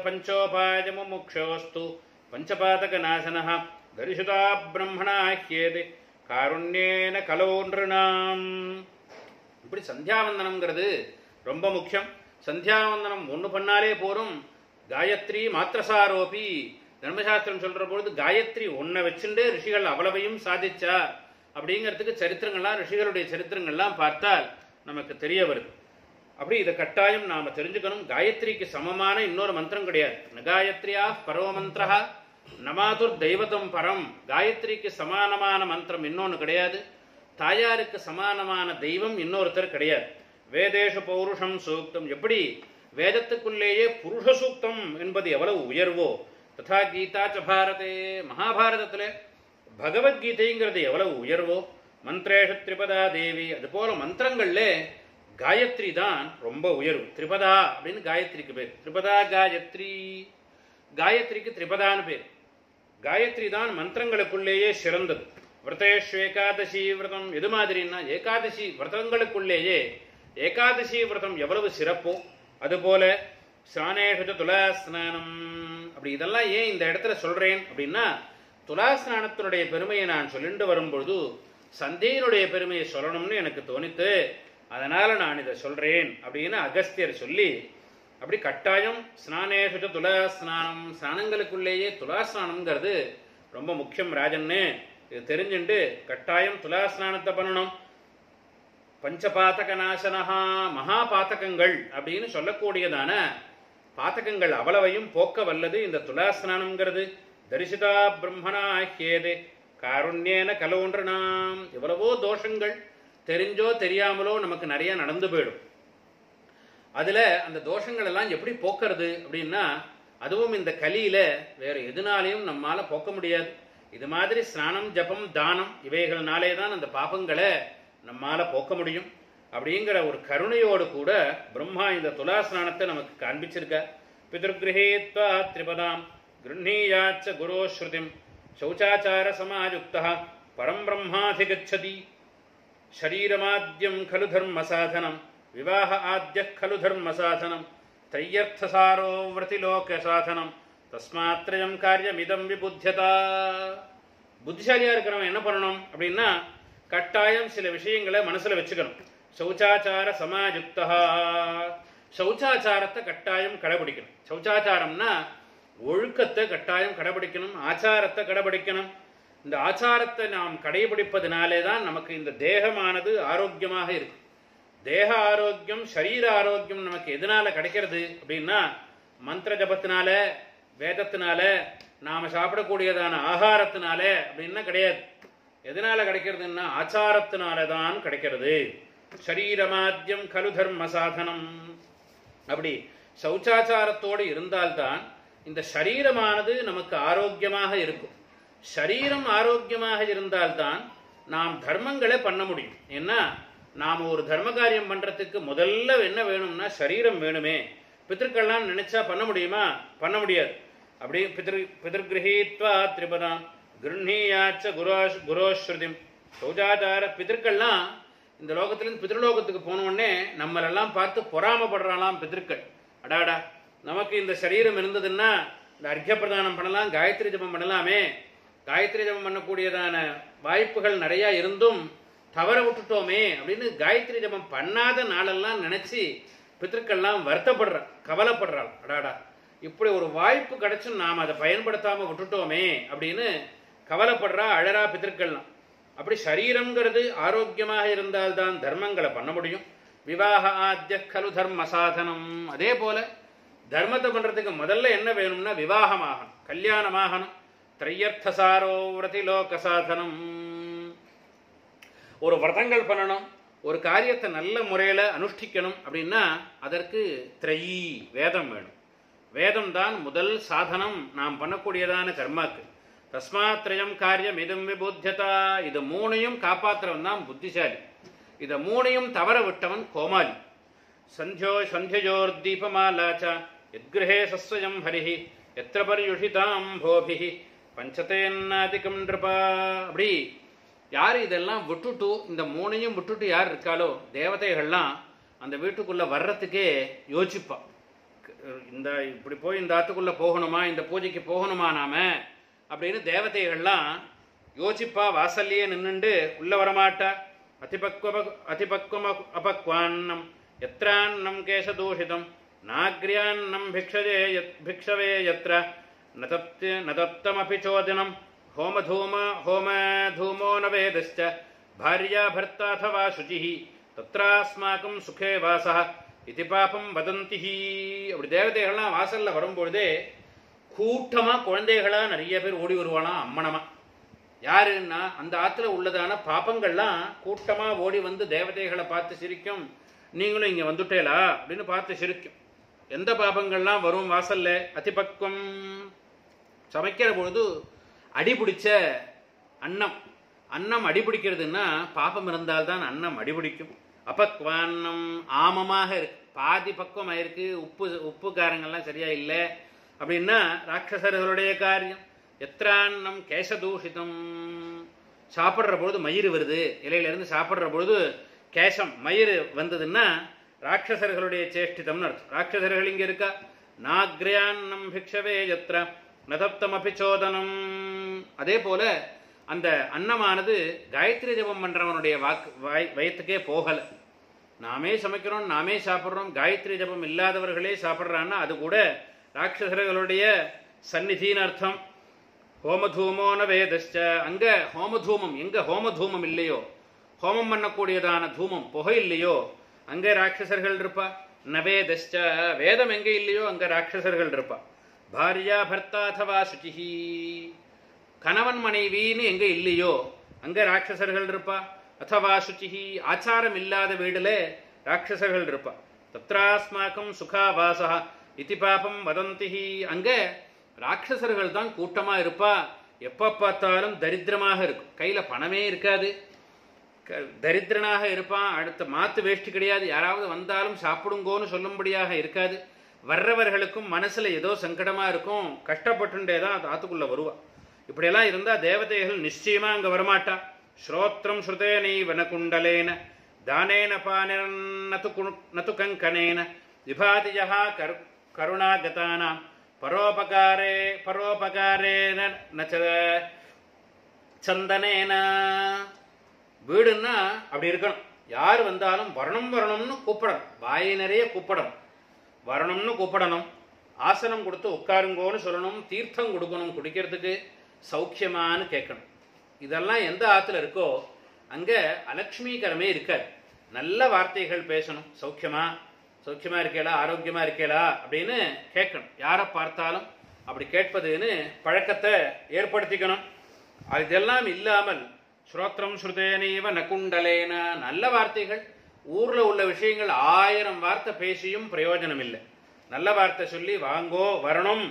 பஞ்சோபாயமுமுக்ஷோஸ்து பஞ்சபாதகநாசனः தரிசுதா பிரம்மணா ஹ்யேதே காருண்யேன கலோன்றுணாம் இப்படி சந்தியாவந்தனம்ங்கிறது ரொம்ப முக்கியம் சந்தியாவந்தனம் ஒன்று பண்ணாலே போரும் காயத்ரி மாத்திரசாரோபி தர்மசாஸ்திரம் சொல்ற பொழுது காயத்ரி ஒன்றை வச்சுட்டு ரிஷிகள் அவ்வளவையும் சாதிச்சா அப்படிங்கிறதுக்கு சரித்திரங்கள்லாம் ரிஷிகளுடைய சரித்திரங்கள்லாம் பார்த்தால் நமக்கு தெரிய வருது அப்படி இதை கட்டாயம் நாம தெரிஞ்சுக்கணும் காயத்ரிக்கு சமமான இன்னொரு மந்திரம் கிடையாது நகாயத்ரியா பரவ மந்திரா நமாதுர் தெய்வதம் பரம் காயத்ரிக்கு சமானமான மந்திரம் இன்னொன்று கிடையாது தாயாருக்கு சமானமான தெய்வம் இன்னொருத்தர் கிடையாது வேதேஷ பௌருஷம் சூக்தம் எப்படி வேதத்துக்குள்ளேயே புருஷ சூக்தம் என்பது எவ்வளவு உயர்வோ ததா கீதா ச பாரதே மகாபாரதத்தில் பகவத்கீதைங்கிறது எவ்வளவு உயர்வோ மந்திரேஷ திரிபதா தேவி அதுபோல மந்திரங்கள்ல காயத்ரி தான் ரொம்ப உயர்வு திரிபதா அப்படின்னு காயத்ரிக்கு பேர் திரிபதா காயத்ரி காயத்ரிக்கு திரிபதான்னு பேர் காயத்ரி தான் மந்திரங்களுக்குள்ளேயே சிறந்தது விரதேஷ் ஏகாதசி விரதம் எது மாதிரின்னா ஏகாதசி விரதங்களுக்குள்ளேயே ஏகாதசி விரதம் எவ்வளவு சிறப்போ அதுபோல ஸ்நானேஷு துலா ஸ்நானம் அப்படி இதெல்லாம் ஏன் இந்த இடத்துல சொல்றேன் அப்படின்னா துலா ஸ்நானத்தினுடைய பெருமையை நான் சொல்லிட்டு வரும்பொழுது சந்தையினுடைய பெருமையை சொல்லணும்னு எனக்கு தோணித்து அதனால நான் இதை சொல்றேன் அப்படின்னு அகஸ்தியர் சொல்லி அப்படி கட்டாயம் ஸ்நானேஷு துலா ஸ்நானம் ஸ்நானங்களுக்குள்ளேயே துலா ஸ்நானம்ங்கிறது ரொம்ப முக்கியம் ராஜன்னு இது தெரிஞ்சுண்டு கட்டாயம் துலா ஸ்நானத்தை பண்ணணும் பஞ்சபாத்தக நாசனஹா மகா பாத்தகங்கள் அப்படின்னு சொல்லக்கூடியதான பாத்தகங்கள் அவ்வளவையும் போக்க வல்லது இந்த துலா ஸ்நானம்ங்கிறது தரிசிதா பிரம்மணா ஹேதே காருண்யேன கலோன்றனாம் எவ்வளவோ தோஷங்கள் தெரிஞ்சோ தெரியாமலோ நமக்கு நிறைய நடந்து போயிடும் அதுல அந்த தோஷங்கள் எல்லாம் எப்படி போக்குறது அப்படின்னா அதுவும் இந்த கலியில வேற எதுனாலையும் நம்மால போக்க முடியாது இது மாதிரி ஸ்நானம் ஜபம் தானம் இவைகள்னாலே தான் அந்த பாபங்களை நம்மால போக்க முடியும் அப்படிங்கிற ஒரு கருணையோடு கூட பிரம்மா இந்த துலா ஸ்நானத்தை நமக்கு காண்பிச்சிருக்க பிதர்கிரகேத்வா திரிபதாம் கிருண்ணீயாச்ச குரோ ஸ்ருதிம் சௌச்சாச்சார சமாயுக்தா பரம் பிரம்மாதிகச்சதி शरीरमाद्यं खलु धर्मसाधनं विवाह आद्यः खलु धर्मसाधनं त्रय्यर्थसारो व्रतिलोकसाधनं தஸ்மாத்ரயம் காரியமிதம் விபுத்தியதா புத்திசாலியா இருக்கிறவன் என்ன பண்ணணும் அப்படின்னா கட்டாயம் சில விஷயங்களை மனசுல வச்சுக்கணும் சௌச்சாச்சார சமாயுக்தா சௌச்சாச்சாரத்தை கட்டாயம் கடைபிடிக்கணும் சௌச்சாச்சாரம்னா ஒழுக்கத்தை கட்டாயம் கடைபிடிக்கணும் ஆச்சாரத்தை கடைபிடிக்கணும் இந்த ஆச்சாரத்தை நாம் கடைபிடிப்பதனாலே தான் நமக்கு இந்த தேகமானது ஆரோக்கியமாக இருக்கு தேக ஆரோக்கியம் சரீர ஆரோக்கியம் நமக்கு எதனால கிடைக்கிறது அப்படின்னா மந்திர ஜபத்தினால வேதத்தினால நாம சாப்பிடக்கூடியதான ஆகாரத்தினால அப்படின்னா கிடையாது எதனால கிடைக்கிறதுன்னா ஆச்சாரத்தினால தான் கிடைக்கிறது சரீரமாத்தியம் கலு தர்ம சாதனம் அப்படி சௌச்சாச்சாரத்தோடு இருந்தால்தான் இந்த சரீரமானது நமக்கு ஆரோக்கியமாக இருக்கும் சரீரம் ஆரோக்கியமாக இருந்தால்தான் நாம் தர்மங்களை பண்ண முடியும் ஏன்னா நாம் ஒரு தர்ம காரியம் பண்றதுக்கு முதல்ல என்ன வேணும்னா சரீரம் வேணுமே பித்திருக்கள்லாம் நினைச்சா பண்ண முடியுமா பண்ண முடியாது அப்படி பிதிரு பிதிர்கிரகீத்வா திரிபதாம் கிருஹீயாச்ச குரோ குரோஸ்ருதிம் சௌஜாச்சார பிதற்கள்லாம் இந்த லோகத்திலிருந்து பித்ருலோகத்துக்கு போன உடனே நம்மளெல்லாம் பார்த்து பொறாமப்படுறாளாம் பிதற்கள் அடாடா நமக்கு இந்த சரீரம் இருந்ததுன்னா இந்த அர்க்க பிரதானம் பண்ணலாம் காயத்ரி ஜபம் பண்ணலாமே காயத்ரி ஜபம் பண்ணக்கூடியதான வாய்ப்புகள் நிறைய இருந்தும் தவற விட்டுட்டோமே அப்படின்னு காயத்ரி ஜபம் பண்ணாத நாளெல்லாம் நினைச்சு பித்திருக்கள்லாம் வருத்தப்படுற கவலைப்படுறாள் அடாடா இப்படி ஒரு வாய்ப்பு கிடைச்சும் நாம் அதை பயன்படுத்தாம விட்டுட்டோமே அப்படின்னு கவலைப்படுறா அழறா பித்திருக்கள்லாம் அப்படி சரீரங்கிறது ஆரோக்கியமாக இருந்தால்தான் தர்மங்களை பண்ண முடியும் விவாக ஆத்திய கலு தர்ம சாதனம் அதே போல தர்மத்தை பண்றதுக்கு முதல்ல என்ன வேணும்னா விவாகமாகணும் கல்யாணமாகணும் திரையர்த்தசாரோ விரதிலோக சாதனம் ஒரு விரதங்கள் பண்ணணும் ஒரு காரியத்தை நல்ல முறையில் அனுஷ்டிக்கணும் அப்படின்னா அதற்கு திரையி வேதம் வேணும் வேதம் தான் முதல் சாதனம் நாம் பண்ணக்கூடியதான கர்மாக்கு தஸ்மாத் திரயம் காரியம் இதம் விபுத்தியதா இது மூணையும் காப்பாற்றுறவன் தான் புத்திசாலி இதை மூணையும் தவற விட்டவன் கோமாளி சந்தியோ சந்தியோர்தீபமாலாச்ச எத்கிரகே சஸ்வயம் ஹரிஹி எத்திர பரியுஷிதாம் போபிஹி பஞ்சதேன்னாதிகம் நிருபா அப்படி யார் இதெல்லாம் விட்டுட்டு இந்த மூணையும் விட்டுட்டு யார் இருக்காளோ தேவதைகள்லாம் அந்த வீட்டுக்குள்ள வர்றதுக்கே யோசிப்பா இந்த இப்படி போய் இந்த ஆத்துக்குள்ள போகணுமா இந்த பூஜைக்கு போகணுமா நாம அப்படின்னு தேவதைகள்லாம் யோசிப்பா வாசல்லையே நின்னுண்டு உள்ள வரமாட்டா அதிபக்வ அதிபக்வம அபக்வான்னம் எத்திரான்னம் கேசதூஷிதம் நாக்ரியான்னம் பிக்ஷஜே யத் பிக்ஷவே யத்ர நதப்தி நதப்தமபி சோதனம் ஹோமதூம ஹோமதூமோ ந வேதश्च भार्या भर्ता अथवा शुचिः தத்ராஸ்மாக்கம் சுகே வாசः இது பாபம் வதந்தி அப்படி தேவதைகள்லாம் வாசல்ல வரும்பொழுதே கூட்டமா குழந்தைகளா நிறைய பேர் ஓடி வருவானாம் அம்மனமா யாருன்னா அந்த ஆத்துல உள்ளதான பாப்பங்கள்லாம் கூட்டமா ஓடி வந்து தேவதைகளை பார்த்து சிரிக்கும் நீங்களும் இங்க வந்துட்டேலா அப்படின்னு பார்த்து சிரிக்கும் எந்த பாபங்கள்லாம் வரும் வாசல்ல அதிபக்வம் சமைக்கிற பொழுது அடிபிடிச்ச அன்னம் அன்னம் அடிபிடிக்கிறதுன்னா பாபம் இருந்தால்தான் அன்னம் அடிபிடிக்கும் அபக்வான்னம் ஆமமாக இருக்கு பாதி பக்குவம் ஆயிருக்கு உப்பு உப்பு காரங்கள்லாம் சரியா இல்லை அப்படின்னா ராட்சசர்களுடைய காரியம் எத்திரான்னம் கேசதூஷிதம் சாப்பிட்ற பொழுது மயிர் வருது இலையில இருந்து சாப்பிட்ற பொழுது கேசம் மயிர் வந்ததுன்னா ராட்சசர்களுடைய சேஷ்டிதம்னு அர்த்தம் ராட்சசர்கள் இங்க இருக்கா நாக்ரியான்னம் பிக்ஷவே யத்ர நதப்தம் அபிச்சோதனம் அதே போல அந்த அன்னமானது காயத்ரி ஜபம் பண்றவனுடைய வாக்கு வாய் வயத்துக்கே போகல நாமே சமைக்கிறோம் நாமே சாப்பிட்றோம் காயத்ரி ஜபம் இல்லாதவர்களே சாப்பிட்றான்னா அது கூட ராட்சசர்களுடைய சந்நிதின்னு அர்த்தம் ஹோமதூமோன வேதஸ்ச அங்க ஹோமதூமம் எங்க ஹோமதூமம் இல்லையோ ஹோமம் பண்ணக்கூடியதான தூமம் புகை இல்லையோ அங்கே ராட்சசர்கள் இருப்பா நவேதஸ்ச வேதம் எங்க இல்லையோ அங்க ராட்சசர்கள் இருப்பா பாரியா பர்த்தா அதவா சுச்சிஹி கணவன் மனைவின்னு எங்க இல்லையோ அங்க ராட்சசர்கள் இருப்பா அதவா சுச்சிஹி ஆச்சாரம் இல்லாத வீடுல ராட்சசர்கள் இருப்பா தத்ராஸ்மாக்கம் சுகா வாசா இதி பாபம் வதந்திஹி அங்க ராட்சசர்கள் தான் கூட்டமா இருப்பா எப்ப பார்த்தாலும் தரித்திரமாக இருக்கும் கையில பணமே இருக்காது க- தரித்திரனாக இருப்பான் அடுத்த மாத்து வேஷ்டி கிடையாது யாராவது வந்தாலும் சாப்பிடுங்கோன்னு சொல்லும்படியாக இருக்காது வர்றவர்களுக்கும் மனசுல ஏதோ சங்கடமா இருக்கும் கஷ்டப்பட்டுண்டே தான் அது ஆத்துக்குள்ள வருவா இப்படியெல்லாம் இருந்தா தேவதைகள் நிச்சயமா அங்க வரமாட்டா ஸ்ரோத்ரம் ஸ்ருதேனைவ ந குண்டலேன தானேன பானிரன் நது குணு- நது கங்கனேன விபாதியா கரு கருணாகதானாம் பரோபகாரே பரோபகாரேன நச்ச சந்தனேன வீடுன்னா அப்படி இருக்கணும் யார் வந்தாலும் வரணும் வரணும்னு கூப்பிடணும் வாய் நிறைய கூப்பிடணும் வரணும்னு கூப்பிடணும் ஆசனம் கொடுத்து உட்காருங்கோன்னு சொல்லணும் தீர்த்தம் கொடுக்கணும் குடிக்கிறதுக்கு சௌக்கியமான்னு கேட்கணும் இதெல்லாம் எந்த ஆத்துல இருக்கோ அங்க அலக்ஷ்மீகரமே இருக்காது நல்ல வார்த்தைகள் பேசணும் சௌக்கியமா சௌக்கியமா இருக்கேளா ஆரோக்கியமா இருக்கேளா அப்படின்னு கேட்கணும் யாரை பார்த்தாலும் அப்படி கேட்பதுன்னு பழக்கத்தை ஏற்படுத்திக்கணும் அது இதெல்லாம் இல்லாமல் ஸ்ரோத்ரம் ஸ்ருதேனீவ நகுண்டலேன நல்ல வார்த்தைகள் ஊர்ல உள்ள விஷயங்கள் ஆயிரம் வார்த்தை பேசியும் பிரயோஜனம் இல்லை நல்ல வார்த்தை சொல்லி வாங்கோ வரணும்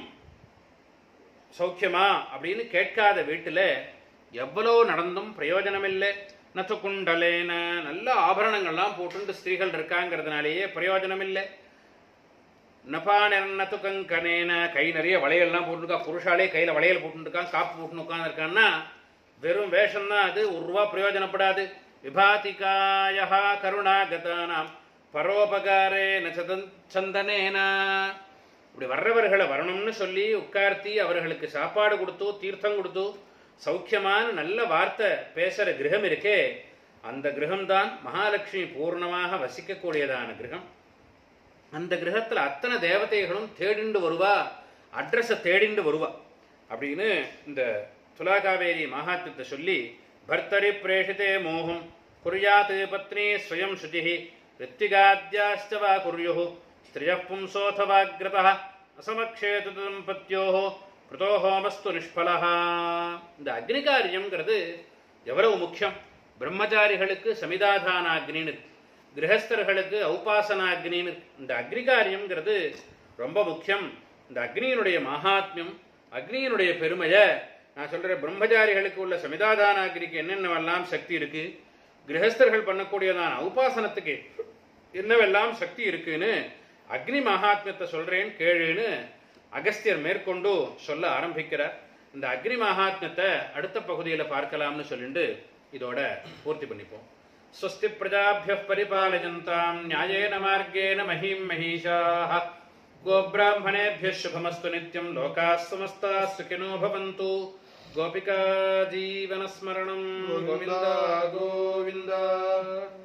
சௌக்கியமா அப்படின்னு கேட்காத வீட்டுல எவ்வளோ நடந்தும் பிரயோஜனம் இல்லை நத்து குண்டலேன நல்ல ஆபரணங்கள்லாம் போட்டுண்டு ஸ்திரீகள் இருக்காங்கிறதுனாலேயே பிரயோஜனம் இல்லை நபானத்து கங்கனேன கை நிறைய வளையல்லாம் போட்டுருக்கா புருஷாலே கையில வளையல் போட்டுருக்கான் காப்பு போட்டு உட்காந்துருக்கான்னா வெறும் வேஷம் தான் அது ஒரு ரூபா பிரயோஜனப்படாது விபாதிகாயா கருணாகதானாம் பரோபகாரே நச்சதன் சந்தனேனா இப்படி வர்றவர்களை வரணும்னு சொல்லி உட்கார்த்தி அவர்களுக்கு சாப்பாடு கொடுத்து தீர்த்தம் கொடுத்து சௌக்கியமான நல்ல வார்த்தை பேசுற கிரகம் இருக்கே அந்த கிரகம்தான் மகாலட்சுமி பூர்ணமாக வசிக்கக்கூடியதான கிரகம் அந்த கிரகத்துல அத்தனை தேவதைகளும் தேடிண்டு வருவா அட்ரஸை தேடிண்டு வருவா அப்படின்னு இந்த துலாகாவேரி மகாத்மத்தை சொல்லி பர்த்தரி பிரேஷிதே மோகம் குர்யாத் பத்னி ஸ்வயம் சுஜி ரித்திகாத்யாச்ச வா குர்யு ஸ்திரிய பும்சோதவாகிரத அசமக்ஷேது தம்பத்தியோ கிருதோ ஹோமஸ்து நிஷ்பலஹ இந்த அக்னி காரியம்ங்கிறது எவ்வளவு முக்கியம் பிரம்மச்சாரிகளுக்கு சமிதாதான அக்னின்னு இருக்கு. கிரகஸ்தர்களுக்கு ஔபாசனாக்னின்னு இருக்கு. இந்த அக்னி காரியம்ங்கிறது ரொம்ப முக்கியம் இந்த அக்னியினுடைய மகாத்மியம் அக்னியினுடைய பெருமையை நான் சொல்றேன் பிரம்மச்சாரிகளுக்கு உள்ள சமிதாதான அக்னிக்கு என்னென்னவெல்லாம் சக்தி இருக்கு கிரகஸ்தர்கள் பண்ணக்கூடியதான உபாசனத்துக்கு என்னவெல்லாம் சக்தி இருக்குன்னு அக்னி மகாத்மியத்தை சொல்றேன் கேளுன்னு அகஸ்தியர் மேற்கொண்டு சொல்ல ஆரம்பிக்கிறார் இந்த அக்னி மகாத்மியத்தை அடுத்த பகுதியில் பார்க்கலாம்னு சொல்லிட்டு இதோட பூர்த்தி பண்ணிப்போம் स्वस्ति प्रजाभ्यः परिपालयन्ताम् न्यायेन मार्गेण महीम् महिषाः गोब्राह्मणेभ्यः शुभमस्तु नित्यम् लोकाः समस्ताः सुखिनो भवन्तु गोपिका जीवनस्मरणम् गोविन्द गोविन्द